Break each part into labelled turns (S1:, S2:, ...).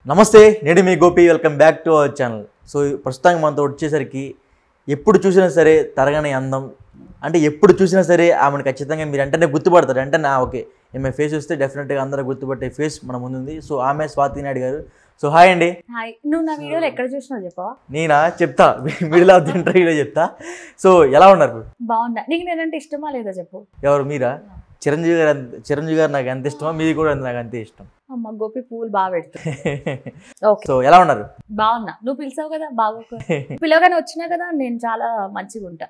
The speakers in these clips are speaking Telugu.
S1: నమస్తే నేను మీ Gopi welcome back to our channel so ప్రస్తుతానికి మనతో వచ్చేసరికి ఎప్పుడు చూసినా సరే తరగని అందం అంటే ఎప్పుడు చూసినా సరే ఆమెను ఖచ్చితంగా మీరు వెంటనే గుర్తుపడతారు వెంటనే ఆ, ఓకే ఈమె ఫేస్ వస్తే డెఫినెట్గా అందరూ గుర్తుపట్టే ఫేస్ మన ముందుంది సో ఆమె స్వాతి నాయుడు గారు సో హాయ్ అండి
S2: హాయ్ నువ్వు నా వీడియోలో ఎక్కడ చూసినావు చెప్పవా
S1: నేనా చెప్తా మిడిల్ ఆఫ్ ది ఇంటర్వ్యూలో చెప్తా సో ఎలా ఉన్నారు
S2: బాగుందా నీకు నేనంటే ఇష్టమా లేదా చెప్పు
S1: ఎవరు మీరా చిరంజీవి గారు అంత- చిరంజీవి గారు నాకు ఎంత ఇష్టమో మీది కూడా నాకు అంతే ఇష్టం
S2: అమ్మ గోపి పువ్వులు బాగా పెడుతుంది ఓకే
S1: సో ఎలా ఉన్నారు
S2: బాగున్నా నువ్వు పిలిచావు కదా బాగోకు పిలవగానే వచ్చినా కదా నేను చాలా మంచిగా ఉంటా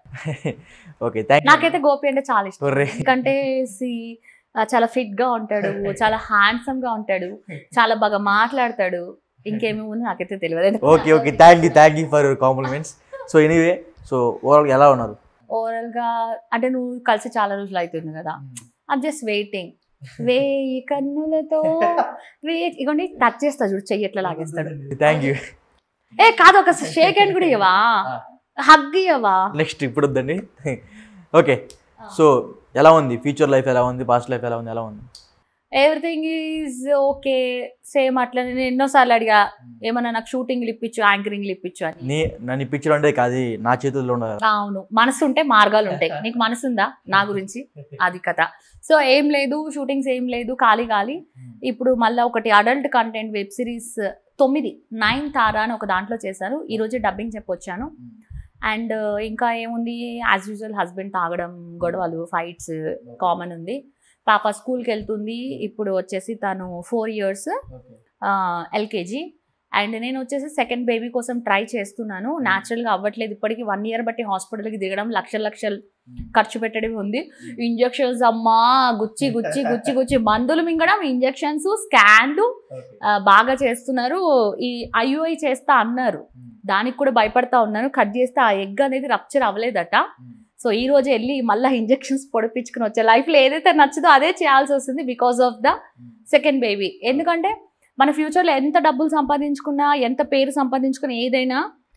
S1: ఓకే థ్యాంక్
S2: నాకైతే గోపి అంటే చాలా ఇష్టం
S1: యూ
S2: ఎందుకంటే సి ఆ, చాలా ఫిట్ గా ఉంటాడు చాలా హ్యాండ్సమ్ గా ఉంటాడు చాలా బాగా మాట్లాడతాడు ఇంకేమేమి ఉందో నాకైతే తెలియదు
S1: okay okay thank you thank you for your compliments so anyway so overall ఎలా ఉన్నారు
S2: ఓవరాల్ గా అంటే నువ్వు కలిసి చాలా రోజులు అవుతుంది కదా ఐమ్ జస్ట్ వెయిటింగ్ వేయి కన్నులతో వే ఇగోండి టచ్ చేస్తా చూడు చెయ్యి ఎట్లా లాగేస్తాడు
S1: థ్యాంక్ యూ
S2: ఏ కాదు ఒక షేక్ హ్యాండ్ కూడా ఇవ్వవా హగ్ ఇవ్వవా
S1: నెక్స్ట్ ఇప్పుడు వద్దండి ఓకే సో ఎలా ఉంది ఫ్యూచర్ లైఫ్ ఎలా ఉంది పాస్ట్ లైఫ్ ఎలా ఉంది ఎలా ఉంది
S2: ఎవ్రీథింగ్ ఈజ్ ఓకే సేమ్ అట్లా నేను ఎన్నోసార్లు అడిగా ఏమన్నా నాకు షూటింగ్లు ఇప్పించు యాంకరింగ్లు ఇప్పించు అని
S1: నీ నన్ను పిక్చర్ అంటే కాదు నా చేతుల్లో ఉండదు
S2: అవును మనసు ఉంటే మార్గాలు ఉంటాయి నీకు మనసు ఉందా నా గురించి అది కథ సో ఏం లేదు షూటింగ్స్ ఏం లేదు ఖాళీ ఖాళీ ఇప్పుడు మళ్ళీ ఒకటి అడల్ట్ కంటెంట్ వెబ్ సిరీస్ తొమ్మిది నైన్ తారా అని ఒక దాంట్లో చేశాను ఈ రోజు డబ్బింగ్ చెప్పొచ్చాను అండ్ ఇంకా ఏముంది యాజ్ యూజువల్ హస్బెండ్ తాగడం గొడవలు ఫైట్స్ కామన్ ఉంది పాప స్కూల్కి వెళ్తుంది ఇప్పుడు వచ్చేసి తను ఫోర్ ఇయర్స్ ఎల్కేజీ అండ్ నేను వచ్చేసి సెకండ్ బేబీ కోసం ట్రై చేస్తున్నాను న్యాచురల్గా అవ్వట్లేదు ఇప్పటికి వన్ ఇయర్ బట్టి హాస్పిటల్కి దిగడం లక్షల లక్షలు ఖర్చు పెట్టడం ఉంది ఇంజెక్షన్స్ అమ్మా గుచ్చి గుచ్చి గుచ్చి గుచ్చి మందులు మింగడం ఇంజెక్షన్స్ స్కాన్లు ఆ, బాగా చేస్తున్నారు ఈ ఐయుఐ చేస్తా అన్నారు దానికి కూడా భయపడతా ఉన్నాను కట్ చేస్తే ఆ ఎగ్ అనేది రప్చర్ అవ్వలేదట సో ఈ రోజు వెళ్ళి మళ్ళీ ఇంజెక్షన్స్ పొడిపించుకుని వచ్చే లైఫ్లో ఏదైతే నచ్చదో అదే చేయాల్సి వస్తుంది because of the second baby ఎందుకంటే మన ఫ్యూచర్లో ఎంత డబ్బులు సంపాదించుకున్నా ఎంత పేరు సంపాదించుకున్నా ఏదైనా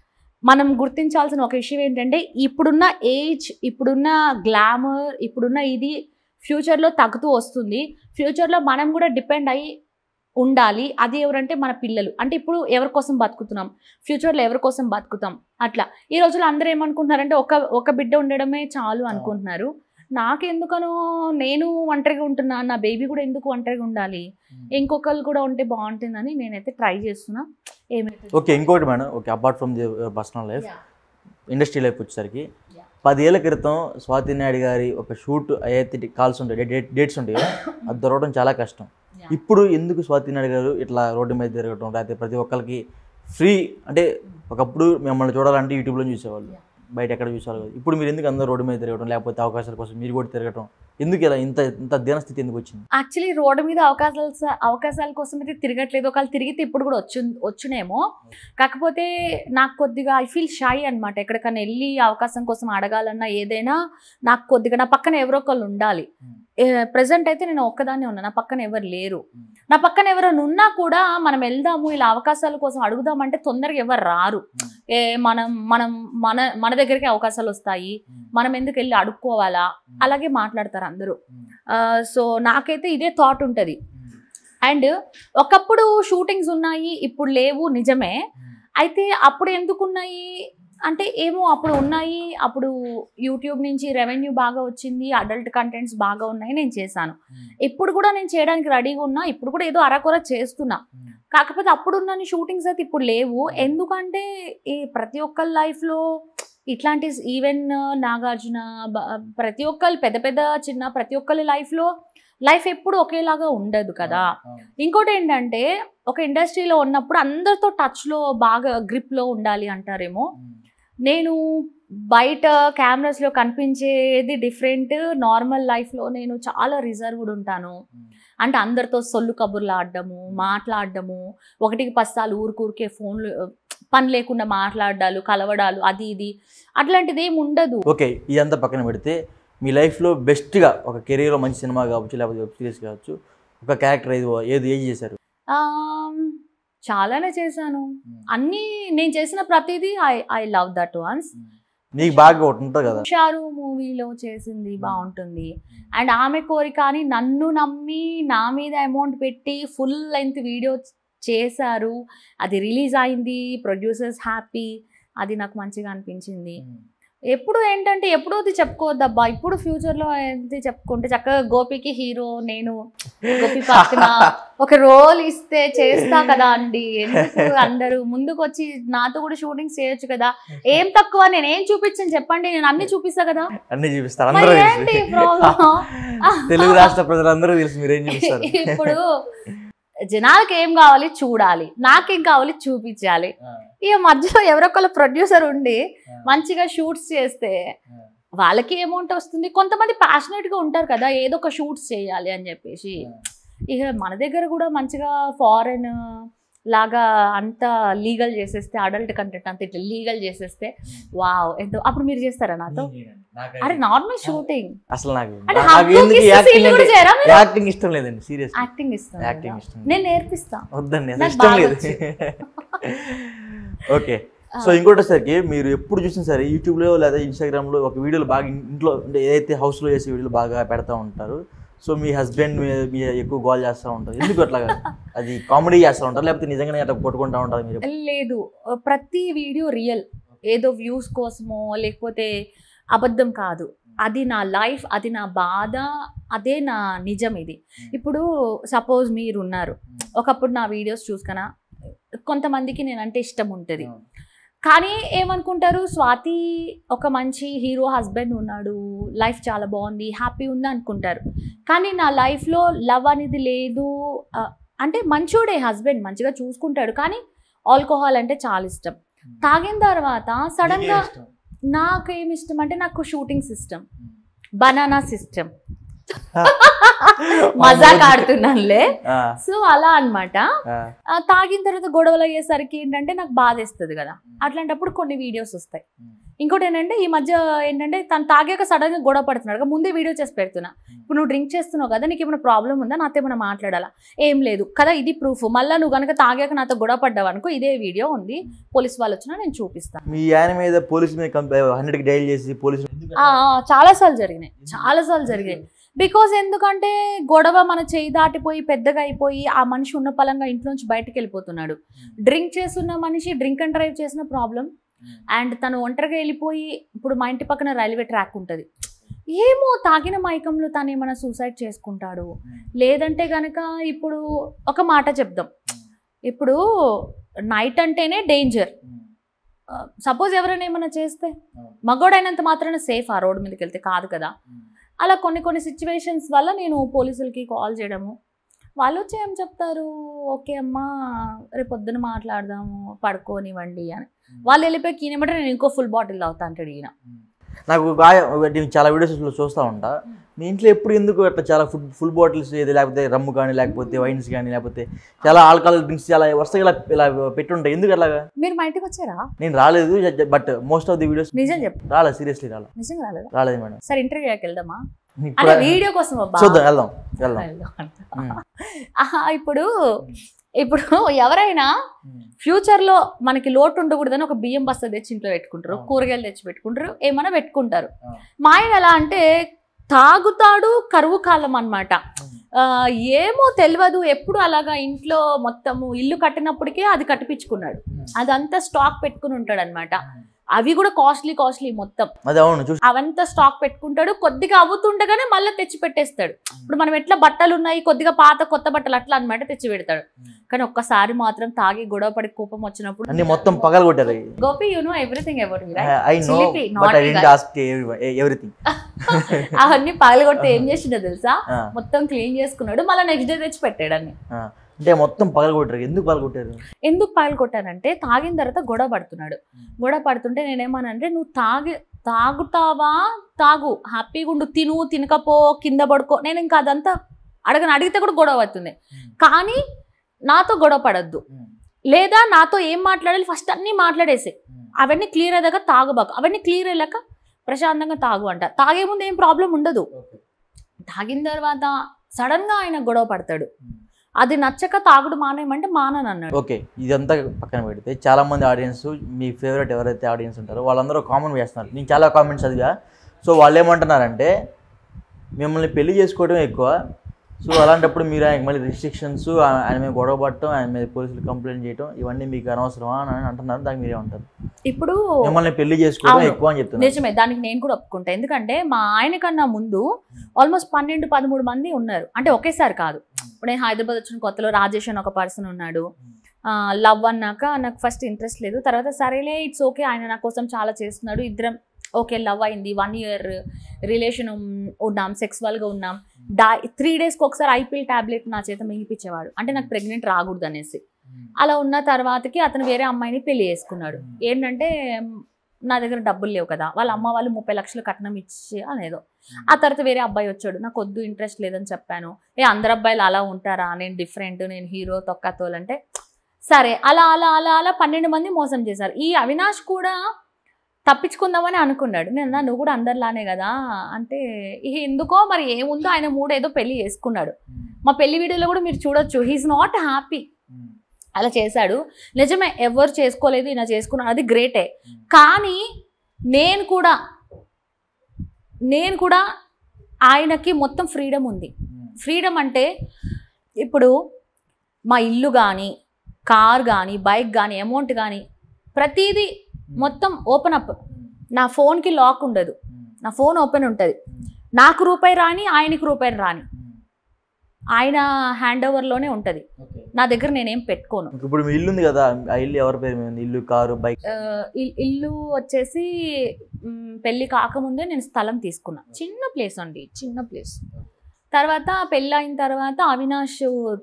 S2: మనం గుర్తించాల్సిన ఒక విషయం ఏంటంటే ఇప్పుడున్న ఏజ్ ఇప్పుడున్న గ్లామర్ ఇప్పుడున్న ఇది ఫ్యూచర్లో తగ్గుతూ వస్తుంది ఫ్యూచర్లో మనం కూడా డిపెండ్ అయ్యి ఉండాలి అది ఎవరంటే మన పిల్లలు అంటే ఇప్పుడు ఎవరి కోసం బతుకుతున్నాం ఫ్యూచర్లో ఎవరి కోసం బతుకుతాం అట్లా ఈ రోజుల్లో అందరూ ఏమనుకుంటున్నారంటే ఒక ఒక బిడ్డ ఉండడమే చాలు అనుకుంటున్నారు నాకెందుకనో నేను ఒంటరిగా ఉంటున్నా నా బేబీ కూడా ఎందుకు ఒంటరిగా ఉండాలి ఇంకొకరు కూడా ఉంటే బాగుంటుందని నేనైతే ట్రై చేస్తున్నా ఏమైతే
S1: ఓకే ఇంకోటి madam okay apart from the personal life
S2: Yeah.
S1: Industry life వచ్చేసరికి
S2: Yeah.
S1: పదేళ్ల క్రితం స్వాతి నాయుడు గారి ఒక షూట్ అయితే కాల్స్ ఉంటాయి డేట్ డేట్స్ ఉంటాయి అది దొరకడం చాలా కష్టం
S2: Yeah.
S1: ఇప్పుడు ఎందుకు స్వాతి నాయుడు గారు ఇట్లా రోడ్డు మీద తిరగటం లేకపోతే ప్రతి ఒక్కరికి ఫ్రీ అంటే ఒకప్పుడు మిమ్మల్ని చూడాలంటే యూట్యూబ్లో చూసేవాళ్ళు
S2: Yeah.
S1: బయట ఎక్కడ చూసేవాళ్ళు కాదు. ఇప్పుడు మీరు ఎందుకు అందరూ రోడ్డు మీద తిరగటం లేకపోతే అవకాశాల కోసం మీరు కూడా తిరగటం ఎందుకు ఇలా ఇంత ఇంత దీనస్థితి ఎందుకు వచ్చింది
S2: యాక్చువల్లీ రోడ్డు మీద అవకాశాలు స- అవకాశాల కోసం అయితే తిరగట్లేదు ఒకవేళ తిరిగితే ఇప్పుడు కూడా వచ్చు వచ్చునేమో కాకపోతే నాకు కొద్దిగా ఐ ఫీల్ షై అనమాట ఎక్కడికైనా వెళ్ళి అవకాశం కోసం అడగాలన్నా ఏదైనా నాకు కొద్దిగా నా పక్కన ఎవరో ఒకళ్ళు ఉండాలి ప్రజెంట్ అయితే నేను ఒక్కదాన్నే ఉన్నా నా పక్కన ఎవరు లేరు నా పక్కన ఎవరైనా ఉన్నా కూడా మనం వెళ్దాము ఇలా అవకాశాల కోసం అడుగుదామంటే తొందరగా ఎవరు రారు ఏ మనం మనం మన మన దగ్గరికి అవకాశాలు వస్తాయి మనం ఎందుకు వెళ్ళి అడుక్కోవాలా అలాగే మాట్లాడతారు అందరూ సో నాకైతే ఇదే థాట్ ఉంటుంది అండ్ ఒకప్పుడు షూటింగ్స్ ఉన్నాయి ఇప్పుడు లేవు నిజమే అయితే అప్పుడు ఎందుకు ఉన్నాయి అంటే ఏమో అప్పుడు ఉన్నాయి అప్పుడు యూట్యూబ్ నుంచి రెవెన్యూ బాగా వచ్చింది అడల్ట్ కంటెంట్స్ బాగా ఉన్నాయి నేను చేశాను ఇప్పుడు కూడా నేను చేయడానికి రెడీగా ఉన్నా ఇప్పుడు కూడా ఏదో అరకొర చేస్తున్నా కాకపోతే అప్పుడున్న షూటింగ్స్ అయితే ఇప్పుడు లేవు ఎందుకంటే ఈ ప్రతి ఒక్కరి లైఫ్లో ఇట్లాంటి ఈవెన్ నాగార్జున బ- ప్రతి ఒక్కరు పెద్ద పెద్ద చిన్న ప్రతి ఒక్కరి లైఫ్లో లైఫ్ ఎప్పుడు ఒకేలాగా ఉండదు కదా ఇంకోటి ఏంటంటే ఒక ఇండస్ట్రీలో ఉన్నప్పుడు అందరితో టచ్లో బాగా గ్రిప్లో ఉండాలి అంటారేమో నేను బయట కెమెరాస్లో కనిపించేది డిఫరెంట్ నార్మల్ లైఫ్లో నేను చాలా రిజర్వ్డ్ ఉంటాను అంటే అందరితో సొల్లు కబుర్లు ఆడడము మాట్లాడడము ఒకటికి పస్తాలు ఊరికూరికే ఫోన్లు పని లేకుండా మాట్లాడాలు కలవడాలు అది ఇది అట్లాంటిది ఏమి ఉండదు
S1: ఓకే ఇదంతా పక్కన పెడితే మీ లైఫ్లో బెస్ట్గా ఒక కెరీర్లో మంచి సినిమా కావచ్చు లేకపోతే వెబ్ సిరీస్ కావచ్చు ఒక క్యారెక్టర్ ఏది ఏది ఏది చేశారు
S2: ఆమ్, చాలానే చేశాను అన్నీ నేను చేసిన ప్రతిదీ I I love that once
S1: నీకు బాగా ఒకటి ఉంటుంది కదా
S2: హుషారు మూవీలో చేసింది బాగుంటుంది అండ్ ఆమె కోరిక అని నన్ను నమ్మి నా మీద అమౌంట్ పెట్టి ఫుల్ లెంత్ వీడియో చేశారు అది రిలీజ్ అయింది ప్రొడ్యూసర్స్ హ్యాపీ అది నాకు మంచిగా అనిపించింది ఎప్పుడు ఏంటంటే ఎప్పుడు అది చెప్పుకోవద్దబ్బా ఇప్పుడు ఫ్యూచర్లో ఏంటి చెప్పుకుంటే చక్కగా గోపికి హీరో నేను గోపి పక్కన ఒక రోల్ ఇస్తే చేస్తా కదా అండి ఎందుకు అందరూ ముందుకు వచ్చి నాతో కూడా షూటింగ్స్ చేయొచ్చు కదా ఏం తక్కువ నేను ఏం చూపించాను చెప్పండి నేను అన్ని చూపిస్తా కదా
S1: అన్ని చూపిస్తారు
S2: మరి
S1: అందరూ
S2: ఏంటి
S1: తెలుసు
S2: ప్రాబ్లం
S1: తెలుగు రాష్ట్ర ప్రజలందరూ తెలుసు మీరేం చూపిస్తారు
S2: ఇప్పుడు జనాలకి ఏం కావాలి చూడాలి నాకేం కావాలి చూపించాలి ఇక మధ్యలో ఎవరొకరు ప్రొడ్యూసర్ ఉండి మంచిగా షూట్స్ చేస్తే వాళ్ళకి అమౌంట్ వస్తుంది కొంతమంది passionate గా ఉంటారు కదా ఏదో ఒక షూట్స్ చేయాలి అని చెప్పేసి ఇక మన దగ్గర కూడా మంచిగా ఫారెన్ లాగా అంత లీగల్ చేసేస్తే అడల్ట్ కంటెంట్ అంత ఇట్లా లీగల్ చేసేస్తే వావ్ ఎంతో అప్పుడు మీరు చేస్తారా నాతో అరే నార్మల్ షూటింగ్
S1: అసలు నాకు
S2: అంటే
S1: నాకు ఎందుకు
S2: హక్కుకి
S1: యాక్టింగ్
S2: కూడా
S1: అంటే
S2: చేయరా మీరు?
S1: యాక్టింగ్ ఇష్టం లేదండి సీరియస్
S2: యాక్టింగ్ ఇస్తాను
S1: యాక్టింగ్ ఇష్టం లేదు.
S2: నేను నేర్పిస్తా
S1: వద్దండి అసలు
S2: నాకు
S1: ఇష్టం
S2: బాగా
S1: లేదు ఓకే సో ఇంకోటిసరికి మీరు ఎప్పుడు చూసినా సరే యూట్యూబ్లో లేదా ఇన్స్టాగ్రామ్లో ఒక వీడియోలు బాగా ఇంట్లో అంటే ఏదైతే హౌస్లో చేసే వీడియోలు బాగా పెడతా ఉంటారు సో మీ హస్బెండ్ మీ ఎక్కువ గోల్ చేస్తూ ఉంటారు ఎందుకు అట్లాగా అది కామెడీ చేస్తూ ఉంటారు లేకపోతే నిజంగానే అట్లా కొట్టుకుంటా ఉంటారు మీరు
S2: లేదు ప్రతి వీడియో రియల్ ఏదో వ్యూస్ కోసమో లేకపోతే అబద్ధం కాదు అది నా లైఫ్ అది నా బాధ అదే నా నిజం ఇది ఇప్పుడు సపోజ్ మీరు ఉన్నారు ఒకప్పుడు నా వీడియోస్ చూసుకనా కొంతమందికి నేనంటే ఇష్టం ఉంటుంది కానీ ఏమనుకుంటారు స్వాతి ఒక మంచి హీరో హస్బెండ్ ఉన్నాడు లైఫ్ చాలా బాగుంది హ్యాపీ ఉంది అనుకుంటారు కానీ నా లైఫ్లో లవ్ అనేది లేదు ఆ, అంటే మంచోడే హస్బెండ్ మంచిగా చూసుకుంటాడు కానీ ఆల్కహాల్ అంటే చాలా ఇష్టం తాగిన తర్వాత సడన్గా నాకు ఏమి ఇష్టం అంటే నాకు షూటింగ్ సిస్టమ్ బనానా సిస్టమ్ మజాక్ ఆడుతున్నానులే
S1: ఆ,
S2: సో అలా అన్నమాట
S1: ఆ,
S2: ఆ, తాగిన తర్వాత గొడవలు అయ్యేసరికి ఏంటంటే నాకు బాధేస్తుంది కదా అట్లాంటప్పుడు కొన్ని వీడియోస్ వస్తాయి ఇంకోటి ఏంటంటే ఈ మధ్య ఏంటంటే తను తాగాక సడన్ గా గొడవ పడుతున్నాడు కదా, ముందే వీడియో చేసి పెడుతున్నా ఇప్పుడు నువ్వు డ్రింక్ చేస్తున్నావు కదా నీకు ఏమైనా ప్రాబ్లం ఉందా నాతో ఏమైనా మాట్లాడాలా ఏం లేదు కదా ఇది ప్రూఫ్ మళ్ళీ నువ్వు కనుక తాగాక నాతో గొడవ పడ్డావు అనుకో ఇదే వీడియో ఉంది పోలీస్ వాళ్ళు వచ్చినా నేను చూపిస్తాను
S1: మీ ఆయన మీద పోలీసు మీద హండ్రెడ్కి డైల్ చేసి పోలీసు
S2: ఆ, ఆ, చాలాసార్లు జరిగినాయి చాలాసార్లు జరిగినాయి బికాజ్ ఎందుకంటే గొడవ మన చేయి దాటిపోయి పెద్దగా అయిపోయి ఆ మనిషి ఉన్న పలంగా ఇంట్లోంచి బయటకు వెళ్ళిపోతున్నాడు డ్రింక్ చేస్తున్న మనిషి డ్రింక్ అండ్ డ్రైవ్ చేసిన ప్రాబ్లం అండ్ తను ఒంటరిగా వెళ్ళిపోయి ఇప్పుడు మా ఇంటి పక్కన రైల్వే ట్రాక్ ఉంటుంది ఏమో తాగిన మైకంలో తను ఏమైనా సూసైడ్ చేసుకుంటాడు లేదంటే గనక ఇప్పుడు ఒక మాట చెప్దాం ఇప్పుడు నైట్ అంటేనే డేంజర్ సపోజ్ ఎవరైనా ఏమైనా చేస్తే మగోడైనంత మాత్రాన సేఫ్ ఆ రోడ్డు మీదకి వెళ్తే కాదు కదా అలా కొన్ని కొన్ని సిచ్యువేషన్స్ వల్ల నేను పోలీసులకి కాల్ చేయడము వాళ్ళు వచ్చి ఏం చెప్తారు ఓకే అమ్మా రేపు పొద్దున మాట్లాడదాము పడుకోనివ్వండి అని వాళ్ళు వెళ్ళిపోయి కీనమంటే నేను ఇంకో ఫుల్ బాటిల్ తాగుతా అంటాడు ఈయన
S1: నాకు గాయ నేను చాలా వీడియోస్లో చూస్తూ ఉంటా మీ ఇంట్లో ఎప్పుడు ఎందుకు అట్లా చాలా ఫుడ్ ఫుల్ బాటిల్స్ ఏది లేకపోతే రమ్ము కానీ లేకపోతే వైన్స్ కానీ లేకపోతే చాలా ఆల్కహాల్ డ్రింక్స్ చాలా వరుసగా ఇలా ఇలా పెట్టుంటాయి ఎందుకు అట్లాగా
S2: మీరు మా ఇంటికి వచ్చారా
S1: నేను రాలేదు but most of the videos
S2: నిజం చెప్పు
S1: రాలేదు సీరియస్లీ రాలేదు
S2: నిజంగా రాలేదా
S1: రాలేదు మేడం
S2: సరే ఇంటర్వ్యూకి వెళ్దామా
S1: ఇప్పుడు
S2: అంటే వీడియో కోసం అబ్బా.
S1: చూద్దాం వెళ్దాం వెళ్దాం
S2: వెళ్దాం అంట.
S1: ఉమ్.
S2: ఆహా, ఇప్పుడు ఇప్పుడు ఎవరైనా ఫ్యూచర్ లో మనకి లోటు ఉండకూడదని ఒక బియ్యం బస్తా తెచ్చి ఇంట్లో పెట్టుకుంటారు
S1: అవును.
S2: కూరగాయలు తెచ్చి పెట్టుకుంటారు ఏమైనా పెట్టుకుంటారు
S1: అవును.
S2: మా ఆయన ఎలా అంటే తాగుతాడు కరువు కాలం అనమాట ఏమో తెలియదు ఎప్పుడు అలాగా ఇంట్లో మొత్తము ఇల్లు కట్టినప్పటికే అది కట్టిపించుకున్నాడు అదంతా స్టాక్ పెట్టుకుని ఉంటాడు అనమాట అవి కూడా కాస్ట్లీ కాస్ట్లీ మొత్తం
S1: అది అవును చూసి
S2: అవంతా స్టాక్ పెట్టుకుంటాడు కొద్దిగా అవుతుండగానే మళ్ళీ తెచ్చి పెట్టేస్తాడు ఇప్పుడు మనం ఎట్లా బట్టలు ఉన్నాయి కొద్దిగా పాత కొత్త బట్టలు అట్లా అనమాట తెచ్చి పెడతాడు కానీ ఒక్కసారి మాత్రం తాగి గొడవ పడి కోపం వచ్చినప్పుడు
S1: అన్ని మొత్తం పగలు కొట్టారు
S2: Gopi you know everything about me
S1: I know
S2: Sleepy,
S1: but I
S2: naughty
S1: డెంట్
S2: guy.
S1: ఆస్క్ ఎవ్రీథింగ్
S2: అవన్నీ పగలగొడితే ఏం చేసిండో తెలుసా మొత్తం క్లీన్ చేసుకున్నాడు మళ్ళీ నెక్స్ట్ డే తెచ్చి పెట్టాడు అన్ని
S1: అంటే మొత్తం పగలు కొట్టారు ఎందుకు పగలు కొట్టారు
S2: ఎందుకు పగలు కొట్టానంటే తాగిన తర్వాత గొడవ పడుతున్నాడు గొడవ పడుతుంటే నేనేమనంటే నువ్వు తాగి తాగుతావా తాగు హ్యాపీగా ఉండు తిను తినకపో కింద పడుకో నేను ఇంకా అదంతా అడగను అడిగితే కూడా గొడవ అవుతుంది కానీ నాతో గొడవ పడద్దు లేదా నాతో ఏం మాట్లాడాలి ఫస్ట్ అన్నీ మాట్లాడేసి అవన్నీ క్లియర్ అయ్యాక తాగబాకు అవన్నీ క్లియర్ అయ్యాక ప్రశాంతంగా తాగు అంట తాగే ముందు ఏం ప్రాబ్లం ఉండదు తాగిన తర్వాత సడన్ గా ఆయన గొడవ పడతాడు అది నచ్చక తాగుడు మానేయమంటే మానని అన్నాడు
S1: ఓకే ఇదంతా పక్కన పెడితే చాలా మంది ఆడియన్స్ మీ ఫేవరెట్ ఎవరైతే ఆడియన్స్ ఉంటారో వాళ్ళందరూ కామెంట్ చేస్తున్నారు నేను చాలా కామెంట్స్ చదివా సో వాళ్ళు ఏమంటున్నారంటే మిమ్మల్ని పెళ్లి చేసుకోవడం ఎక్కువ సో అలాంటప్పుడు మీరు ఆయనకి మళ్ళీ రిస్ట్రిక్షన్స్ ఆయన మీద గొడవ పడటం ఆయన మీద పోలీసులు కంప్లైంట్ చేయటం ఇవన్నీ మీకు అనవసరమా అని అంటున్నారు దానికి మీరేమంటారు
S2: ఇప్పుడు
S1: మిమ్మల్ని పెళ్లి చేసుకోవడం
S2: అవును.
S1: ఎక్కువ అని చెప్తున్నారు
S2: నిజమే దానికి నేను కూడా ఒప్పుకుంటా ఎందుకంటే మా ఆయన కన్నా ముందు ఆల్మోస్ట్ పన్నెండు పదమూడు మంది ఉన్నారు అంటే ఒకేసారి కాదు ఇప్పుడు నేను హైదరాబాద్ వచ్చిన కొత్తలో రాజేష్ అని ఒక పర్సన్ ఉన్నాడు లవ్ అన్నాక నాకు ఫస్ట్ ఇంట్రెస్ట్ లేదు తర్వాత సరేలే ఇట్స్ ఓకే ఆయన నా కోసం చాలా చేస్తున్నాడు ఇద్దరం ఓకే లవ్ అయింది వన్ ఇయర్ రిలేషన్ ఉన్నాం సెక్స్వల్గా ఉన్నాం డా త్రీ డేస్కి ఒకసారి ఐపీఎల్ టాబ్లెట్ నా చేత మిగిపించేవాడు అంటే నాకు ప్రెగ్నెంట్ రాకూడదు అనేసి అలా ఉన్న తర్వాతకి అతను వేరే అమ్మాయిని పెళ్లి చేసుకున్నాడు ఏంటంటే మ్, నా దగ్గర డబ్బులు లేవు కదా వాళ్ళ అమ్మ వాళ్ళు ముప్పై లక్షలు కట్నం ఇచ్చి అనేదో ఆ తర్వాత వేరే అబ్బాయి వచ్చాడు నాకు వద్దు ఇంట్రెస్ట్ లేదని చెప్పాను ఏ అందరు అబ్బాయిలు అలా ఉంటారా నేను డిఫరెంట్ నేను హీరో తొక్కతోలంటే సరే అలా అలా అలా అలా పన్నెండు మంది మోసం చేశారు ఈ అవినాష్ కూడా తప్పించుకుందామని అనుకున్నాడు నేను అన్నా, నువ్వు కూడా అందరిలానే కదా అంటే ఇక ఎందుకో మరి ఏముందో ఆయన మూడు ఏదో పెళ్లి చేసుకున్నాడు మా పెళ్లి వీడియోలో కూడా మీరు చూడొచ్చు హీఈస్ నాట్ హ్యాపీ అలా చేశాడు నిజమే ఎవరు చేసుకోలేదు ఈయన చేసుకున్నాడు అది గ్రేటే కానీ నేను కూడా నేను కూడా ఆయనకి మొత్తం ఫ్రీడమ్ ఉంది ఫ్రీడమ్ అంటే ఇప్పుడు మా ఇల్లు కానీ కార్ కానీ బైక్ కానీ అమౌంట్ కానీ ప్రతిదీ మొత్తం ఓపెన్ అప్ నా ఫోన్కి లాక్ ఉండదు నా ఫోన్ ఓపెన్ ఉంటుంది నాకు రూపాయి రాని ఆయనకి రూపాయి రాని ఆయన హ్యాండ్ ఓవర్లోనే ఉంటుంది నా దగ్గర నేనేం పెట్టుకోను
S1: ఇప్పుడు మీ ఇల్లు ఉంది కదా ఆ ఇల్లు ఎవరి పేరు మీద ఉంది ఇల్లు కారు బైక్
S2: ఆ, ఇల్- ఇల్లు వచ్చేసి మ్, పెళ్లి కాకముందే నేను స్థలం తీసుకున్నా చిన్న ప్లేస్ అండి చిన్న ప్లేస్ తర్వాత పెళ్ళి అయిన తర్వాత అవినాష్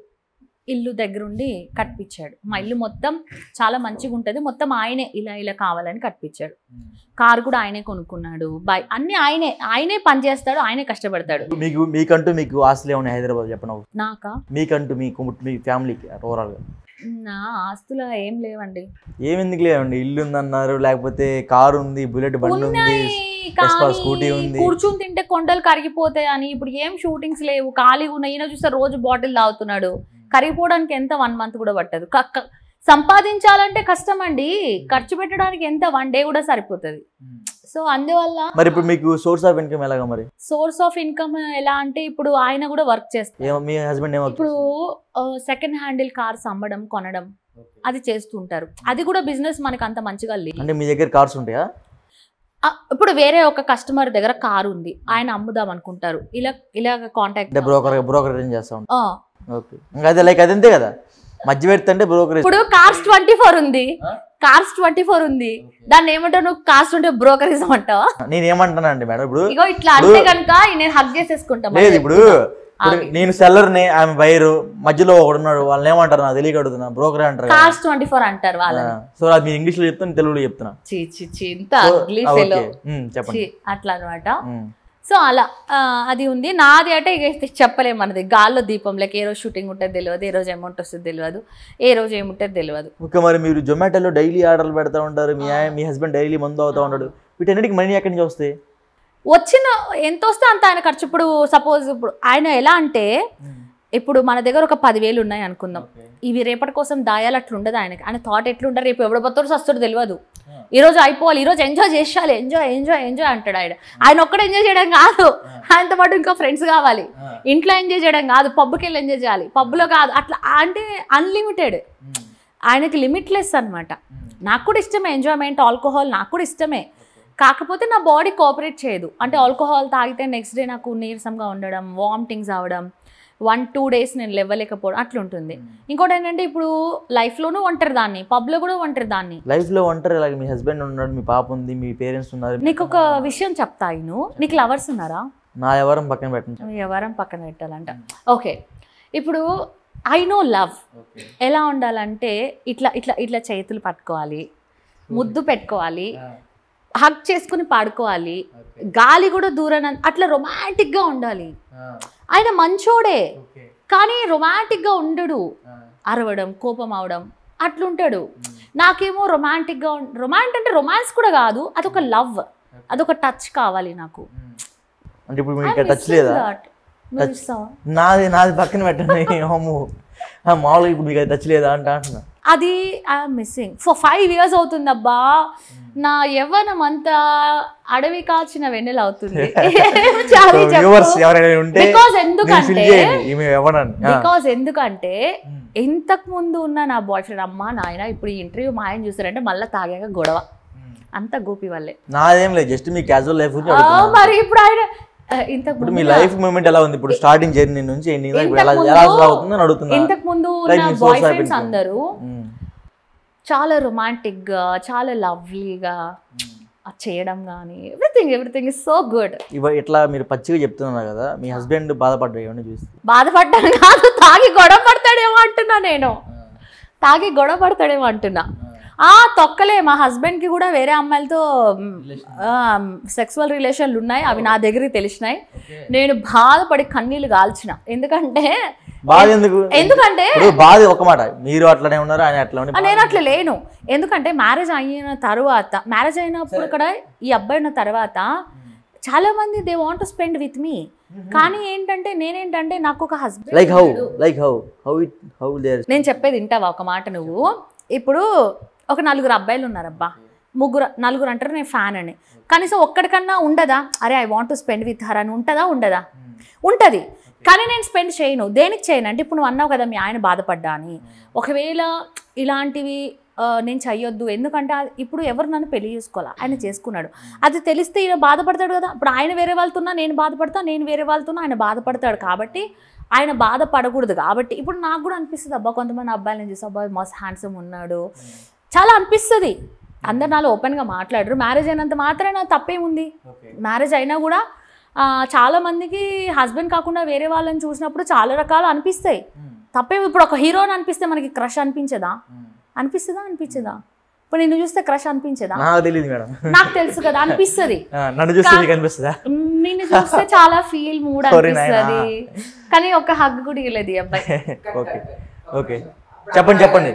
S2: ఇల్లు దగ్గరుండి కట్టించాడు మా ఇల్లు మొత్తం చాలా మంచిగా ఉంటుంది మొత్తం ఆయనే ఇలా ఇలా కావాలని కట్టించాడు కారు కూడా ఆయనే కొనుక్కున్నాడు బై అన్ని ఆయనే ఆయనే పని చేస్తాడు ఆయనే కష్టపడతాడు
S1: మీకు మీకంటూ మీకు ఆస్తులు ఏమన్నా హైదరాబాద్ చెప్పండి ఒకటి.
S2: నాకా
S1: మీకంటూ మీ కుటుంబ- మీ ఫ్యామిలీకి ఓవరాల్గా
S2: నా ఆస్తులు ఏం లేవండి
S1: ఏం ఎందుకు లేవండి ఇల్లు ఉందన్నారు లేకపోతే కారు ఉంది బుల్లెట్ బండి ఉంది
S2: ఉన్నాయి
S1: Vespa
S2: కానీ
S1: స్కూటీ ఉంది.
S2: కూర్చుని తింటే కొండలు కరిగిపోతాయి అని ఇప్పుడు ఏం షూటింగ్స్ లేవు ఖాళీగా ఉన్నాయి ఈయన చూస్తే రోజు బాటిల్ తాగుతున్నాడు కరిగిపోవడానికి ఎంత వన్ మంత్ కూడా పట్టదు క- క- సంపాదించాలంటే కష్టం అండి ఖర్చు పెట్టడానికి ఎంత వన్ డే కూడా సరిపోతుంది సో అందువల్ల
S1: మరి ఇప్పుడు మీకు సోర్స్ ఆఫ్ ఇన్కమ్ ఎలాగా మరి
S2: సోర్స్ ఆఫ్ ఇన్కమ్ ఎలా అంటే ఇప్పుడు ఆయన కూడా వర్క్ చేస్తారు
S1: ఏమో మీ హస్బెండ్ ఏమో
S2: ఇప్పుడు సెకండ్ హ్యాండిల్ కార్స్ అమ్మడం కొనడం అది చేస్తుంటారు అది కూడా బిజినెస్ మనకు అంత మంచిగా లేదు
S1: అంటే మీ దగ్గర కార్స్ ఉంటాయా
S2: ఆ, ఇప్పుడు వేరే ఒక కస్టమర్ దగ్గర కారు ఉంది ఆయన అమ్ముదాం అనుకుంటారు ఇలా ఇలా కాంటాక్ట్
S1: అంటే బ్రోకర్ బ్రోకర్ అరేంజ్ చేస్తా ఉంటాం ఓకే ఇంకా అదే లైక్ అది అంతే కదా మధ్య పెడితే అంటే బ్రోకర్
S2: ఇప్పుడు కార్స్ ట్వంటీ ఫోర్ ఉంది కార్స్ ట్వంటీ ఫోర్ ఉంది దాన్ని ఏమంటావు నువ్వు కార్స్ ఉంటే బ్రోకరిజం అంటావా
S1: నేను ఏమంటానండి మేడం ఇప్పుడు
S2: ఇగో ఇట్లా అంటే కనుక నేను హగ్ చేసేసుకుంటా
S1: లేదు ఇప్పుడు ఇప్పుడు నేను సెల్లర్ని ఆమె బైరు మధ్యలో ఒకడు ఉన్నాడు వాళ్ళని ఏమంటారు నాకు తెలియక అడుగుతున్నా బ్రోకర్ అంటారు కదా.
S2: కార్స్ ట్వంటీ ఫోర్ అంటారు వాళ్ళని
S1: ఆ, సో అది మీరు ఇంగ్లీష్లో చెప్తాను తెలుగులో చెప్తున్నా
S2: చీ చీ చీ ఇంత
S1: సో,
S2: అగ్లీ
S1: ఆ,
S2: ఫెలో
S1: ఓకే. ఉమ్, చెప్పండి
S2: అట్లా అనమాట
S1: ఉమ్.
S2: సో అలా ఆ, అది ఉంది నాది అంటే ఇక చెప్పలేము మనది గాల్లో దీపం లెక్క ఏ రోజు షూటింగ్ ఉంటుంది తెలియదు ఏ రోజు అమౌంట్ వస్తుంది తెలియదు ఏ రోజు ఏముంటుంది తెలియదు
S1: ఓకే మరి మీరు జొమాటోలో డైలీ ఆర్డర్లు పెడతా ఉంటారు మీ ఆయన- మీ హస్బెండ్ డైలీ మందు అవుతా ఉంటాడు వీటన్నిటికి మనీ ఎక్కడి నుంచి వస్తాయి
S2: వచ్చిన ఎంత వస్తే అంత ఆయన ఖర్చు ఇప్పుడు సపోజ్ ఇప్పుడు ఆయన ఎలా అంటే ఇప్పుడు మన దగ్గర ఒక పదివేలు ఉన్నాయి అనుకుందాం ఇవి రేపటి కోసం దాయాలి అట్లా ఉండదు ఆయనకి ఆయన థాట్ ఎట్లుంటారు రేపు ఎవడ బతోడు వస్తాడు తెలియదు ఈ రోజు అయిపోవాలి ఈ రోజు ఎంజాయ్ చేసేయాలి ఎంజాయ్ ఎంజాయ్ ఎంజాయ్ అంటాడు ఆయన ఆయన ఒక్కడే ఎంజాయ్ చేయడం కాదు ఆయనతో పాటు ఇంకా ఫ్రెండ్స్ కావాలి ఇంట్లో ఎంజాయ్ చేయడం కాదు పబ్కి వెళ్ళి ఎంజాయ్ చేయాలి పబ్లో కాదు అట్లా అంటే అన్లిమిటెడ్ ఆయనకి లిమిట్లెస్ అన్నమాట నాకు కూడా ఇష్టమే ఎంజాయ్మెంట్ ఆల్కహాల్ నాకు కూడా ఇష్టమే కాకపోతే నా బాడీ కోఆపరేట్ చేయదు అంటే ఆల్కహాల్ తాగితే నెక్స్ట్ డే నాకు నీరసంగా ఉండడం వామిటింగ్స్ అవడం వన్ టూ డేస్ నేను లేవలేకపోవడం అట్లుంటుంది ఇంకోటి ఏంటంటే ఇప్పుడు లైఫ్లోనూ ఒంటరి దాన్ని పబ్లో కూడా ఒంటరి దాన్ని
S1: లైఫ్లో ఉంటారు ఇలాగ మీ హస్బెండ్ ఉన్నాడు మీ పాప ఉంది మీ పేరెంట్స్ ఉన్నారు
S2: నీకు ఒక విషయం చెప్తా ఇను నీకు లవర్స్ ఉన్నారా
S1: నా ఎవరం పక్కన పెట్టండి
S2: ఎవరం పక్కన పెట్టాలంట ఓకే ఇప్పుడు ఐ నో లవ్ ఎలా ఉండాలంటే ఇట్లా ఇట్లా ఇట్లా చేతులు పట్టుకోవాలి ముద్దు పెట్టుకోవాలి హగ్ చేసుకుని పాడుకోవాలి గాలి కూడా దూరం అట్లా రొమాంటిక్గా ఉండాలి ఆయన మంచోడే కానీ రొమాంటిక్గా ఉండడు అరవడం కోపం అవడం అట్లుంటాడు నాకేమో రొమాంటిక్గా రొమాంట్ అంటే రొమాన్స్ కూడా కాదు అదొక లవ్ అదొక టచ్ కావాలి నాకు
S1: అంటే ఇప్పుడు మీకు
S2: I'm
S1: టచ్
S2: missing
S1: లేదా
S2: that. నువ్వు ఇస్తావా?
S1: నాది నాది పక్కన పెట్టండి అమ్ము ఆ, మామూలుగా ఇప్పుడు మీకు అది టచ్ లేదా అంటే అంటున్నా
S2: అది I'm missing for five years అవుతుంది అబ్బా నా యవ్వనం అంతా అడవి కాచిన వెన్నెల అవుతుంది చాలు చెప్పు.
S1: వ్యూవర్స్ ఎవరైనా ఉంటే
S2: బికాస్
S1: ఫిల్
S2: ఎందుకంటే
S1: చేయండి ఈమె ఎవరని ఆ.
S2: బికాస్ ఎందుకంటే ఇంతకు ముందు ఉన్న నా బాయ్ ఫ్రెండ్ అమ్మ నాయన ఇప్పుడు ఈ ఇంటర్వ్యూ మా ఆయన చూసారంటే మళ్ళీ తాగాక గొడవ అంత గోపి వల్లే
S1: నాదేం లేదు జస్ట్ మీ క్యాజువల్ లైఫ్ గురించి
S2: ఆ,
S1: అడుగుతున్నా.
S2: మరి ఇప్పుడు ఆయన ఆ, ఇంతకు
S1: ఇప్పుడు
S2: ముందు
S1: మీ
S2: నా-
S1: లైఫ్ మూమెంట్ ఎలా ఉంది ఇప్పుడు స్టార్టింగ్ జర్నీ నుంచి ఎన్ని దాకా
S2: ఇంతకు
S1: ఎలా
S2: ముందు-
S1: ఎలా సాగుతుందో అని అడుగుతున్నా
S2: ఇంతకు ముందు
S1: Like
S2: ఉన్న
S1: మీ
S2: బాయ్
S1: source
S2: ఫ్రెండ్స్
S1: habit.
S2: అందరూ
S1: ఉమ్.
S2: చాలా రొమాంటిక్ గా చాలా లవ్లీగా చేయడం కానీ everything everything is so good
S1: ఇవ ఇట్లా మీరు పచ్చిగా చెప్తున్నారు కదా మీ హస్బెండ్ బాధపడ్డా ఏమన్నా చూసి
S2: బాధపడ్డాను కాదు తాగి గొడవ పడతాడేమో అంటున్నా నేను తాగి గొడవ పడతాడేమో అంటున్నా ఆ తొక్కలే మా హస్బెండ్ కి కూడా వేరే అమ్మాయిలతో సెక్సువల్ రిలేషన్లు ఉన్నాయి అవి నా దగ్గరికి తెలిసినాయి నేను బాధపడి కన్నీళ్ళు కాల్చిన ఎందుకంటే
S1: బాధ ఎందుకు
S2: ఎందుకంటే
S1: ఇప్పుడు బాధ ఒక మాట మీరు అట్లనే ఉన్నారు ఆయన అట్లా
S2: ఆ,
S1: ఉండి
S2: నేను అట్లా లేను ఎందుకంటే మ్యారేజ్ అయిన తర్వాత మ్యారేజ్ అయినప్పుడు కూడా ఈ అబ్బాయి ఉన్న తర్వాత చాలా మంది they want spend with me కానీ ఏంటంటే నేనేంటంటే నాకు ఒక husband
S1: like how like how how it how there
S2: నేను చెప్పేది వింటావా ఒక మాట నువ్వు ఇప్పుడు ఒక నలుగురు అబ్బాయిలు ఉన్నారబ్బా ముగ్గురు నలుగురు అంటారు నేను ఫ్యాన్ అని కనీసం ఒక్కడికన్నా ఉండదా అరే I want to spend with her అని ఉంటుందా ఉండదా ఉంటుంది కానీ నేను స్పెండ్ చేయను దేనికి చేయను అంటే ఇప్పుడు నువ్వు అన్నావు కదా మీ ఆయన బాధపడ్డా అని ఒకవేళ ఇలాంటివి ఆ, నేను చెయ్యొద్దు ఎందుకంటే ఆ- ఇప్పుడు ఎవరు నన్ను పెళ్లి చేసుకోవాలా ఆయన చేసుకున్నాడు అది తెలిస్తే ఈయన బాధపడతాడు కదా ఇప్పుడు ఆయన వేరే వాళ్ళతోన్నా నేను బాధపడతా నేను వేరే వాళ్ళతోనా ఆయన బాధపడతాడు కాబట్టి ఆయన బాధపడకూడదు కాబట్టి ఇప్పుడు నాకు కూడా అనిపిస్తుంది అబ్బా కొంతమంది అబ్బాయిలను చూసి అబ్బాయి మస్త్ హ్యాండ్సమ్ ఉన్నాడు చాలా అనిపిస్తుంది అందరు నాలో ఓపెన్గా మాట్లాడరు మ్యారేజ్ అయినంత మాత్రాన తప్పేముంది మ్యారేజ్ అయినా కూడా ఆ, చాలా మందికి హస్బెండ్ కాకుండా వేరే వాళ్ళని చూసినప్పుడు చాలా రకాలు అనిపిస్తాయి తప్పే ఇప్పుడు ఒక హీరోని అనిపిస్తే మనకి క్రష్ అనిపించదా అనిపిస్తుందా అనిపించదా ఇప్పుడు నిన్ను చూస్తే క్రష్ అనిపించదా
S1: నాకు తెలియదు మేడం
S2: నాకు తెలుసు కదా అనిపిస్తుంది
S1: ఆ, నన్ను చూస్తే మీకు అనిపిస్తుందా
S2: నిన్ను చూస్తే చాలా ఫీల్ మూడ్
S1: Sorry,
S2: అనిపిస్తుంది కానీ ఒక హగ్ కూడా ఇవ్వలేదు ఈ అబ్బాయి
S1: ఓకే ఓకే చెప్పండి చెప్పండి